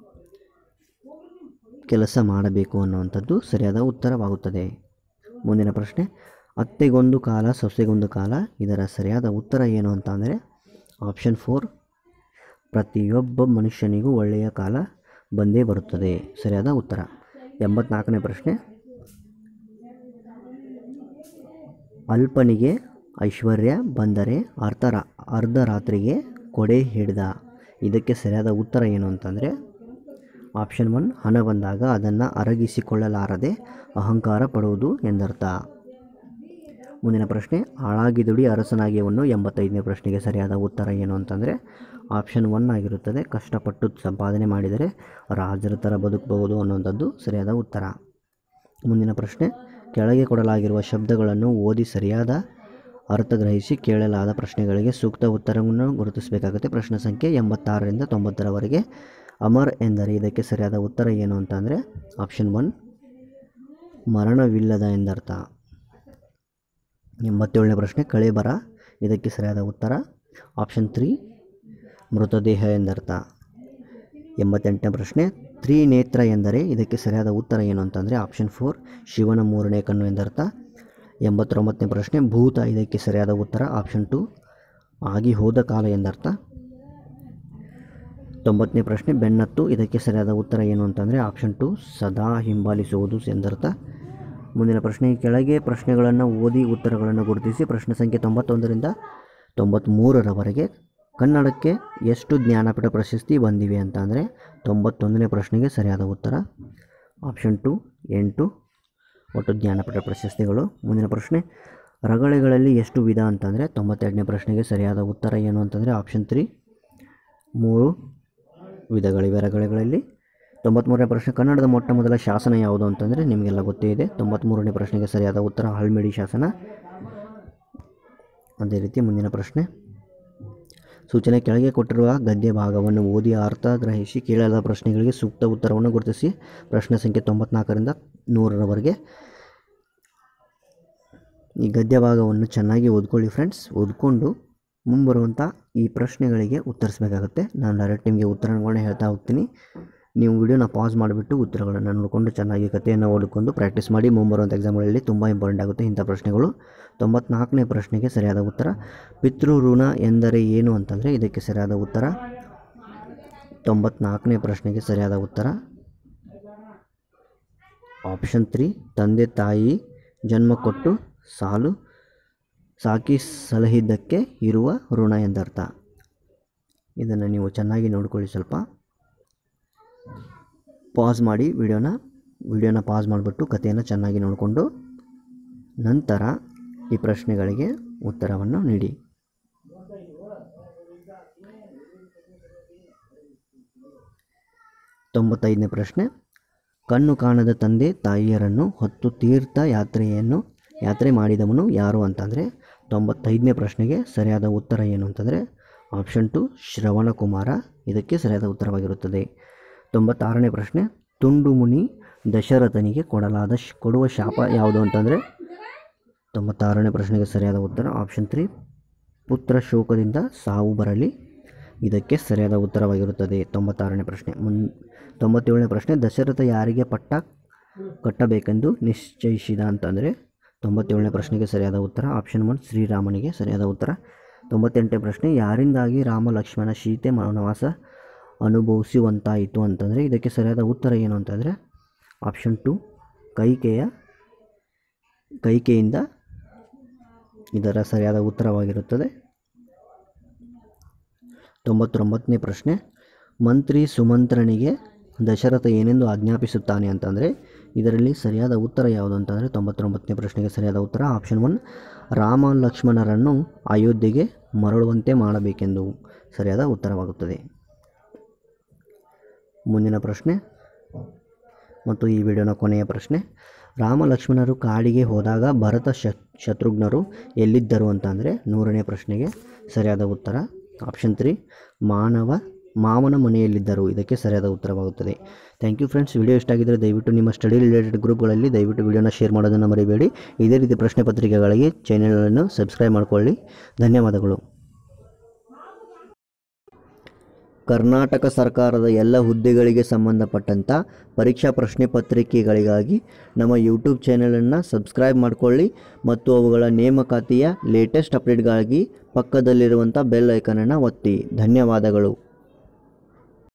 Speaker 1: ಕೆಲಸ ಮಾಡಬೇಕು ಅನ್ನುವಂಥದ್ದು ಸರಿಯಾದ ಉತ್ತರವಾಗುತ್ತದೆ ಮುಂದಿನ ಪ್ರಶ್ನೆ ಅತ್ತೆಗೊಂದು ಕಾಲ ಸೊಸೆಗೊಂದು ಕಾಲ ಇದರ ಸರಿಯಾದ ಉತ್ತರ ಏನು ಅಂತ ಅಂದರೆ ಆಪ್ಷನ್ ಫೋರ್ ಪ್ರತಿಯೊಬ್ಬ ಮನುಷ್ಯನಿಗೂ ಒಳ್ಳೆಯ ಕಾಲ ಬಂದೇ ಬರುತ್ತದೆ ಸರಿಯಾದ ಉತ್ತರ ಎಂಬತ್ನಾಲ್ಕನೇ ಪ್ರಶ್ನೆ ಅಲ್ಪನಿಗೆ ಐಶ್ವರ್ಯ ಬಂದರೆ ಅರ್ಧ ರಾ ಅರ್ಧ ರಾತ್ರಿಗೆ ಕೊಡೆ ಹಿಡ್ದ ಇದಕ್ಕೆ ಸರಿಯಾದ ಉತ್ತರ ಏನು ಅಂತಂದರೆ ಆಪ್ಷನ್ ಒನ್ ಹಣ ಬಂದಾಗ ಅದನ್ನು ಅರಗಿಸಿಕೊಳ್ಳಲಾರದೆ ಅಹಂಕಾರ ಪಡುವುದು ಎಂದರ್ಥ ಮುಂದಿನ ಪ್ರಶ್ನೆ ಹಾಳಾಗಿ ದುಡಿ ಅರಸನಾಗಿಯವನು ಎಂಬತ್ತೈದನೇ ಪ್ರಶ್ನೆಗೆ ಸರಿಯಾದ ಉತ್ತರ ಏನು ಅಂತಂದರೆ ಆಪ್ಷನ್ ಒನ್ ಆಗಿರುತ್ತದೆ ಕಷ್ಟಪಟ್ಟು ಸಂಪಾದನೆ ಮಾಡಿದರೆ ರಾಜರ ಥರ ಬದುಕಬಹುದು ಅನ್ನುವಂಥದ್ದು ಸರಿಯಾದ ಉತ್ತರ ಮುಂದಿನ ಪ್ರಶ್ನೆ ಕೆಳಗೆ ಕೊಡಲಾಗಿರುವ ಶಬ್ದಗಳನ್ನು ಓದಿ ಸರಿಯಾದ ಅರ್ಥ ಗ್ರಹಿಸಿ ಕೇಳಲಾದ ಪ್ರಶ್ನೆಗಳಿಗೆ ಸೂಕ್ತ ಉತ್ತರವನ್ನು ಗುರುತಿಸಬೇಕಾಗುತ್ತೆ ಪ್ರಶ್ನೆ ಸಂಖ್ಯೆ ಎಂಬತ್ತಾರರಿಂದ ತೊಂಬತ್ತರವರೆಗೆ ಅಮರ್ ಎಂದರೆ ಇದಕ್ಕೆ ಸರಿಯಾದ ಉತ್ತರ ಏನು ಅಂತಂದರೆ ಆಪ್ಷನ್ ಒನ್ ಮರಣವಿಲ್ಲದ ಎಂದರ್ಥ ಎಂಬತ್ತೇಳನೇ ಪ್ರಶ್ನೆ ಕಳೇಬರ ಇದಕ್ಕೆ ಸರಿಯಾದ ಉತ್ತರ ಆಪ್ಷನ್ ತ್ರೀ ಮೃತದೇಹ ಎಂದರ್ಥ ಎಂಬತ್ತೆಂಟನೇ ಪ್ರಶ್ನೆ ತ್ರಿನೇತ್ರ ಎಂದರೆ ಇದಕ್ಕೆ ಸರಿಯಾದ ಉತ್ತರ ಏನು ಅಂತಂದರೆ ಆಪ್ಷನ್ ಫೋರ್ ಶಿವನ ಮೂರನೇ ಕಣ್ಣು ಎಂದರ್ಥ ಎಂಬತ್ತೊಂಬತ್ತನೇ ಪ್ರಶ್ನೆ ಭೂತ ಇದಕ್ಕೆ ಸರಿಯಾದ ಉತ್ತರ ಆಪ್ಷನ್ ಟು ಆಗಿ ಹೋದ ಕಾಲ ಎಂದರ್ಥ ತೊಂಬತ್ತನೇ ಪ್ರಶ್ನೆ ಬೆನ್ನತ್ತು ಇದಕ್ಕೆ ಸರಿಯಾದ ಉತ್ತರ ಏನು ಅಂತಂದರೆ ಆಪ್ಷನ್ ಟು ಸದಾ ಹಿಂಬಾಲಿಸುವುದು ಎಂದರ್ಥ ಮುಂದಿನ ಪ್ರಶ್ನೆ ಈ ಕೆಳಗೆ ಪ್ರಶ್ನೆಗಳನ್ನು ಓದಿ ಉತ್ತರಗಳನ್ನು ಗುರುತಿಸಿ ಪ್ರಶ್ನೆ ಸಂಖ್ಯೆ ತೊಂಬತ್ತೊಂದರಿಂದ ತೊಂಬತ್ತ್ಮೂರರವರೆಗೆ ಕನ್ನಡಕ್ಕೆ ಎಷ್ಟು ಜ್ಞಾನಪೀಠ ಪ್ರಶಸ್ತಿ ಬಂದಿವೆ ಅಂತ ಅಂದರೆ ತೊಂಬತ್ತೊಂದನೇ ಪ್ರಶ್ನೆಗೆ ಸರಿಯಾದ ಉತ್ತರ ಆಪ್ಷನ್ ಟು ಎಂಟು ಒಟ್ಟು ಜ್ಞಾನಪೀಠ ಪ್ರಶಸ್ತಿಗಳು ಮುಂದಿನ ಪ್ರಶ್ನೆ ರಗಳೆಗಳಲ್ಲಿ ಎಷ್ಟು ವಿಧ ಅಂತಂದರೆ ತೊಂಬತ್ತೆರಡನೇ ಪ್ರಶ್ನೆಗೆ ಸರಿಯಾದ ಉತ್ತರ ಏನು ಅಂತಂದರೆ ಆಪ್ಷನ್ ತ್ರೀ ಮೂರು ವಿಧಗಳಿವೆ ರಗಳೆಗಳಲ್ಲಿ ತೊಂಬತ್ತ್ಮೂರನೇ ಪ್ರಶ್ನೆ ಕನ್ನಡದ ಮೊಟ್ಟ ಮೊದಲ ಶಾಸನ ಯಾವುದು ಅಂತಂದರೆ ನಿಮಗೆಲ್ಲ ಗೊತ್ತೇ ಇದೆ ತೊಂಬತ್ತ್ಮೂರನೇ ಪ್ರಶ್ನೆಗೆ ಸರಿಯಾದ ಉತ್ತರ ಹಲ್ಮಿಡಿ ಶಾಸನ ಅದೇ ರೀತಿ ಮುಂದಿನ ಪ್ರಶ್ನೆ ಸೂಚನೆ ಕೆಳಗೆ ಕೊಟ್ಟಿರುವ ಗದ್ಯ ಭಾಗವನ್ನು ಓದಿ ಅರ್ಥ ಗ್ರಹಿಸಿ ಕೇಳಲಾದ ಪ್ರಶ್ನೆಗಳಿಗೆ ಸೂಕ್ತ ಉತ್ತರವನ್ನು ಗುರುತಿಸಿ ಪ್ರಶ್ನೆ ಸಂಖ್ಯೆ ತೊಂಬತ್ನಾಲ್ಕರಿಂದ ನೂರರವರೆಗೆ ಈ ಗದ್ಯ ಭಾಗವನ್ನು ಚೆನ್ನಾಗಿ ಓದ್ಕೊಳ್ಳಿ ಫ್ರೆಂಡ್ಸ್ ಓದ್ಕೊಂಡು ಮುಂಬರುವಂಥ ಈ ಪ್ರಶ್ನೆಗಳಿಗೆ ಉತ್ತರಿಸಬೇಕಾಗುತ್ತೆ ನಾನು ಡೈರೆಕ್ಟ್ ನಿಮಗೆ ಉತ್ತರಗಳನ್ನ ಹೇಳ್ತಾ ಹೋಗ್ತೀನಿ ನೀವು ವಿಡಿಯೋನ ಪಾಸ್ ಮಾಡಿಬಿಟ್ಟು ಉತ್ತರಗಳನ್ನು ನೋಡಿಕೊಂಡು ಚೆನ್ನಾಗಿ ಕಥೆಯನ್ನು ಓದಿಕೊಂಡು ಪ್ರಾಕ್ಟೀಸ್ ಮಾಡಿ ಮುಂಬರುವಂಥ ಎಕ್ಸಾಮ್ಗಳಲ್ಲಿ ತುಂಬ ಇಂಪಾರ್ಟೆಂಟ್ ಆಗುತ್ತೆ ಇಂಥ ಪ್ರಶ್ನೆಗಳು ತೊಂಬತ್ನಾಲ್ಕನೇ ಪ್ರಶ್ನೆಗೆ ಸರಿಯಾದ ಉತ್ತರ ಪಿತೃ ಋಣ ಎಂದರೆ ಏನು ಅಂತಂದರೆ ಇದಕ್ಕೆ ಸರಿಯಾದ ಉತ್ತರ ತೊಂಬತ್ನಾಲ್ಕನೇ ಪ್ರಶ್ನೆಗೆ ಸರಿಯಾದ ಉತ್ತರ ಆಪ್ಷನ್ ತ್ರೀ ತಂದೆ ತಾಯಿ ಜನ್ಮ ಕೊಟ್ಟು ಸಾಲು ಸಾಕಿ ಸಲಹಿದ್ದಕ್ಕೆ ಇರುವ ಋಣ ಎಂದರ್ಥ ಇದನ್ನು ನೀವು ಚೆನ್ನಾಗಿ ನೋಡ್ಕೊಳ್ಳಿ ಸ್ವಲ್ಪ ಪಾಸ್ ಮಾಡಿ ವಿಡಿಯೋನ ವಿಡಿಯೋನ ಪಾಸ್ ಮಾಡಿಬಿಟ್ಟು ಕಥೆಯನ್ನು ಚೆನ್ನಾಗಿ ನೋಡಿಕೊಂಡು ನಂತರ ಈ ಪ್ರಶ್ನೆಗಳಿಗೆ ಉತ್ತರವನ್ನು ನೀಡಿ ತೊಂಬತ್ತೈದನೇ ಪ್ರಶ್ನೆ ಕಣ್ಣು ಕಾಣದ ತಂದೆ ತಾಯಿಯರನ್ನು ಹೊತ್ತು ತೀರ್ಥ ಯಾತ್ರೆಯನ್ನು ಯಾತ್ರೆ ಮಾಡಿದವನು ಯಾರು ಅಂತಂದರೆ ತೊಂಬತ್ತೈದನೇ ಪ್ರಶ್ನೆಗೆ ಸರಿಯಾದ ಉತ್ತರ ಏನು ಅಂತಂದರೆ ಆಪ್ಷನ್ ಟು ಶ್ರವಣಕುಮಾರ ಇದಕ್ಕೆ ಸರಿಯಾದ ಉತ್ತರವಾಗಿರುತ್ತದೆ ತೊಂಬತ್ತಾರನೇ ಪ್ರಶ್ನೆ ತುಂಡು ಮುನಿ ದಶರಥನಿಗೆ ಕೊಡಲಾದ ಶ್ ಕೊಡುವ ಶಾಪ ಯಾವುದು ಅಂತಂದರೆ ತೊಂಬತ್ತಾರನೇ ಪ್ರಶ್ನೆಗೆ ಸರಿಯಾದ ಉತ್ತರ ಆಪ್ಷನ್ ತ್ರೀ ಪುತ್ರ ಶೋಕದಿಂದ ಸಾವು ಬರಲಿ ಇದಕ್ಕೆ ಸರಿಯಾದ ಉತ್ತರವಾಗಿರುತ್ತದೆ ತೊಂಬತ್ತಾರನೇ ಪ್ರಶ್ನೆ ಮುನ್ ತೊಂಬತ್ತೇಳನೇ ಪ್ರಶ್ನೆ ದಶರಥ ಯಾರಿಗೆ ಪಟ್ಟ ಕಟ್ಟಬೇಕೆಂದು ನಿಶ್ಚಯಿಸಿದ ಅಂತಂದರೆ ತೊಂಬತ್ತೇಳನೇ ಪ್ರಶ್ನೆಗೆ ಸರಿಯಾದ ಉತ್ತರ ಆಪ್ಷನ್ ಒನ್ ಶ್ರೀರಾಮನಿಗೆ ಸರಿಯಾದ ಉತ್ತರ ತೊಂಬತ್ತೆಂಟನೇ ಪ್ರಶ್ನೆ ಯಾರಿಂದಾಗಿ ರಾಮ ಲಕ್ಷ್ಮಣ ಸೀತೆ ವನವಾಸ ಅನುಭವಿಸುವಂತಾಯಿತು ಅಂತಂದರೆ ಇದಕ್ಕೆ ಸರಿಯಾದ ಉತ್ತರ ಏನು ಅಂತಂದರೆ ಆಪ್ಷನ್ ಟು ಕೈಕೆಯ ಕೈಕೆಯಿಂದ ಇದರ ಸರಿಯಾದ ಉತ್ತರವಾಗಿರುತ್ತದೆ ತೊಂಬತ್ತೊಂಬತ್ತನೇ ಪ್ರಶ್ನೆ ಮಂತ್ರಿ ಸುಮಂತ್ರನಿಗೆ ದಶರಥ ಏನೆಂದು ಆಜ್ಞಾಪಿಸುತ್ತಾನೆ ಅಂತಂದರೆ ಇದರಲ್ಲಿ ಸರಿಯಾದ ಉತ್ತರ ಯಾವುದು ಅಂತಂದರೆ ತೊಂಬತ್ತೊಂಬತ್ತನೇ ಪ್ರಶ್ನೆಗೆ ಸರಿಯಾದ ಉತ್ತರ ಆಪ್ಷನ್ ಒನ್ ರಾಮ ಲಕ್ಷ್ಮಣರನ್ನು ಅಯೋಧ್ಯೆಗೆ ಮರಳುವಂತೆ ಮಾಡಬೇಕೆಂದು ಸರಿಯಾದ ಉತ್ತರವಾಗುತ್ತದೆ ಮುಂದಿನ ಪ್ರಶ್ನೆ ಮತ್ತು ಈ ವಿಡಿಯೋನ ಕೊನೆಯ ಪ್ರಶ್ನೆ ರಾಮ ಲಕ್ಷ್ಮಣರು ಕಾಡಿಗೆ ಹೋದಾಗ ಭರತ ಶತ್ ಶತ್ರುಘ್ನರು ಎಲ್ಲಿದ್ದರು ಅಂತಂದರೆ ನೂರನೇ ಪ್ರಶ್ನೆಗೆ ಸರಿಯಾದ ಉತ್ತರ ಆಪ್ಷನ್ ತ್ರೀ ಮಾನವ ಮಾವನ ಮನೆಯಲ್ಲಿದ್ದರು ಇದಕ್ಕೆ ಸರಿಯಾದ ಉತ್ತರವಾಗುತ್ತದೆ ಥ್ಯಾಂಕ್ ಯು ಫ್ರೆಂಡ್ಸ್ ವಿಡಿಯೋ ಇಷ್ಟ ಆಗಿದ್ದರೆ ದಯವಿಟ್ಟು ನಿಮ್ಮ ಸ್ಟಡಿ ರಿಲೇಟೆಡ್ ಗ್ರೂಪ್ಗಳಲ್ಲಿ ದಯವಿಟ್ಟು ವಿಡಿಯೋನ ಶೇರ್ ಮಾಡೋದನ್ನು ಮರಿಬೇಡಿ ಇದೇ ರೀತಿ ಪ್ರಶ್ನೆ ಪತ್ರಿಕೆಗಳಿಗೆ ಚಾನೆಲನ್ನು ಸಬ್ಸ್ಕ್ರೈಬ್ ಮಾಡಿಕೊಳ್ಳಿ ಧನ್ಯವಾದಗಳು ಕರ್ನಾಟಕ ಸರ್ಕಾರದ ಎಲ್ಲ ಹುದ್ದೆಗಳಿಗೆ ಸಂಬಂಧಪಟ್ಟಂಥ ಪರೀಕ್ಷಾ ಪ್ರಶ್ನೆ ಪತ್ರಿಕೆಗಳಿಗಾಗಿ ನಮ್ಮ ಯೂಟ್ಯೂಬ್ ಚಾನಲನ್ನು ಸಬ್ಸ್ಕ್ರೈಬ್ ಮಾಡಿಕೊಳ್ಳಿ ಮತ್ತು ಅವುಗಳ ನೇಮಕಾತಿಯ ಲೇಟೆಸ್ಟ್ ಅಪ್ಡೇಟ್ಗಾಗಿ ಪಕ್ಕದಲ್ಲಿರುವಂಥ ಬೆಲ್ ಐಕನನ್ನು ಒತ್ತಿ ಧನ್ಯವಾದಗಳು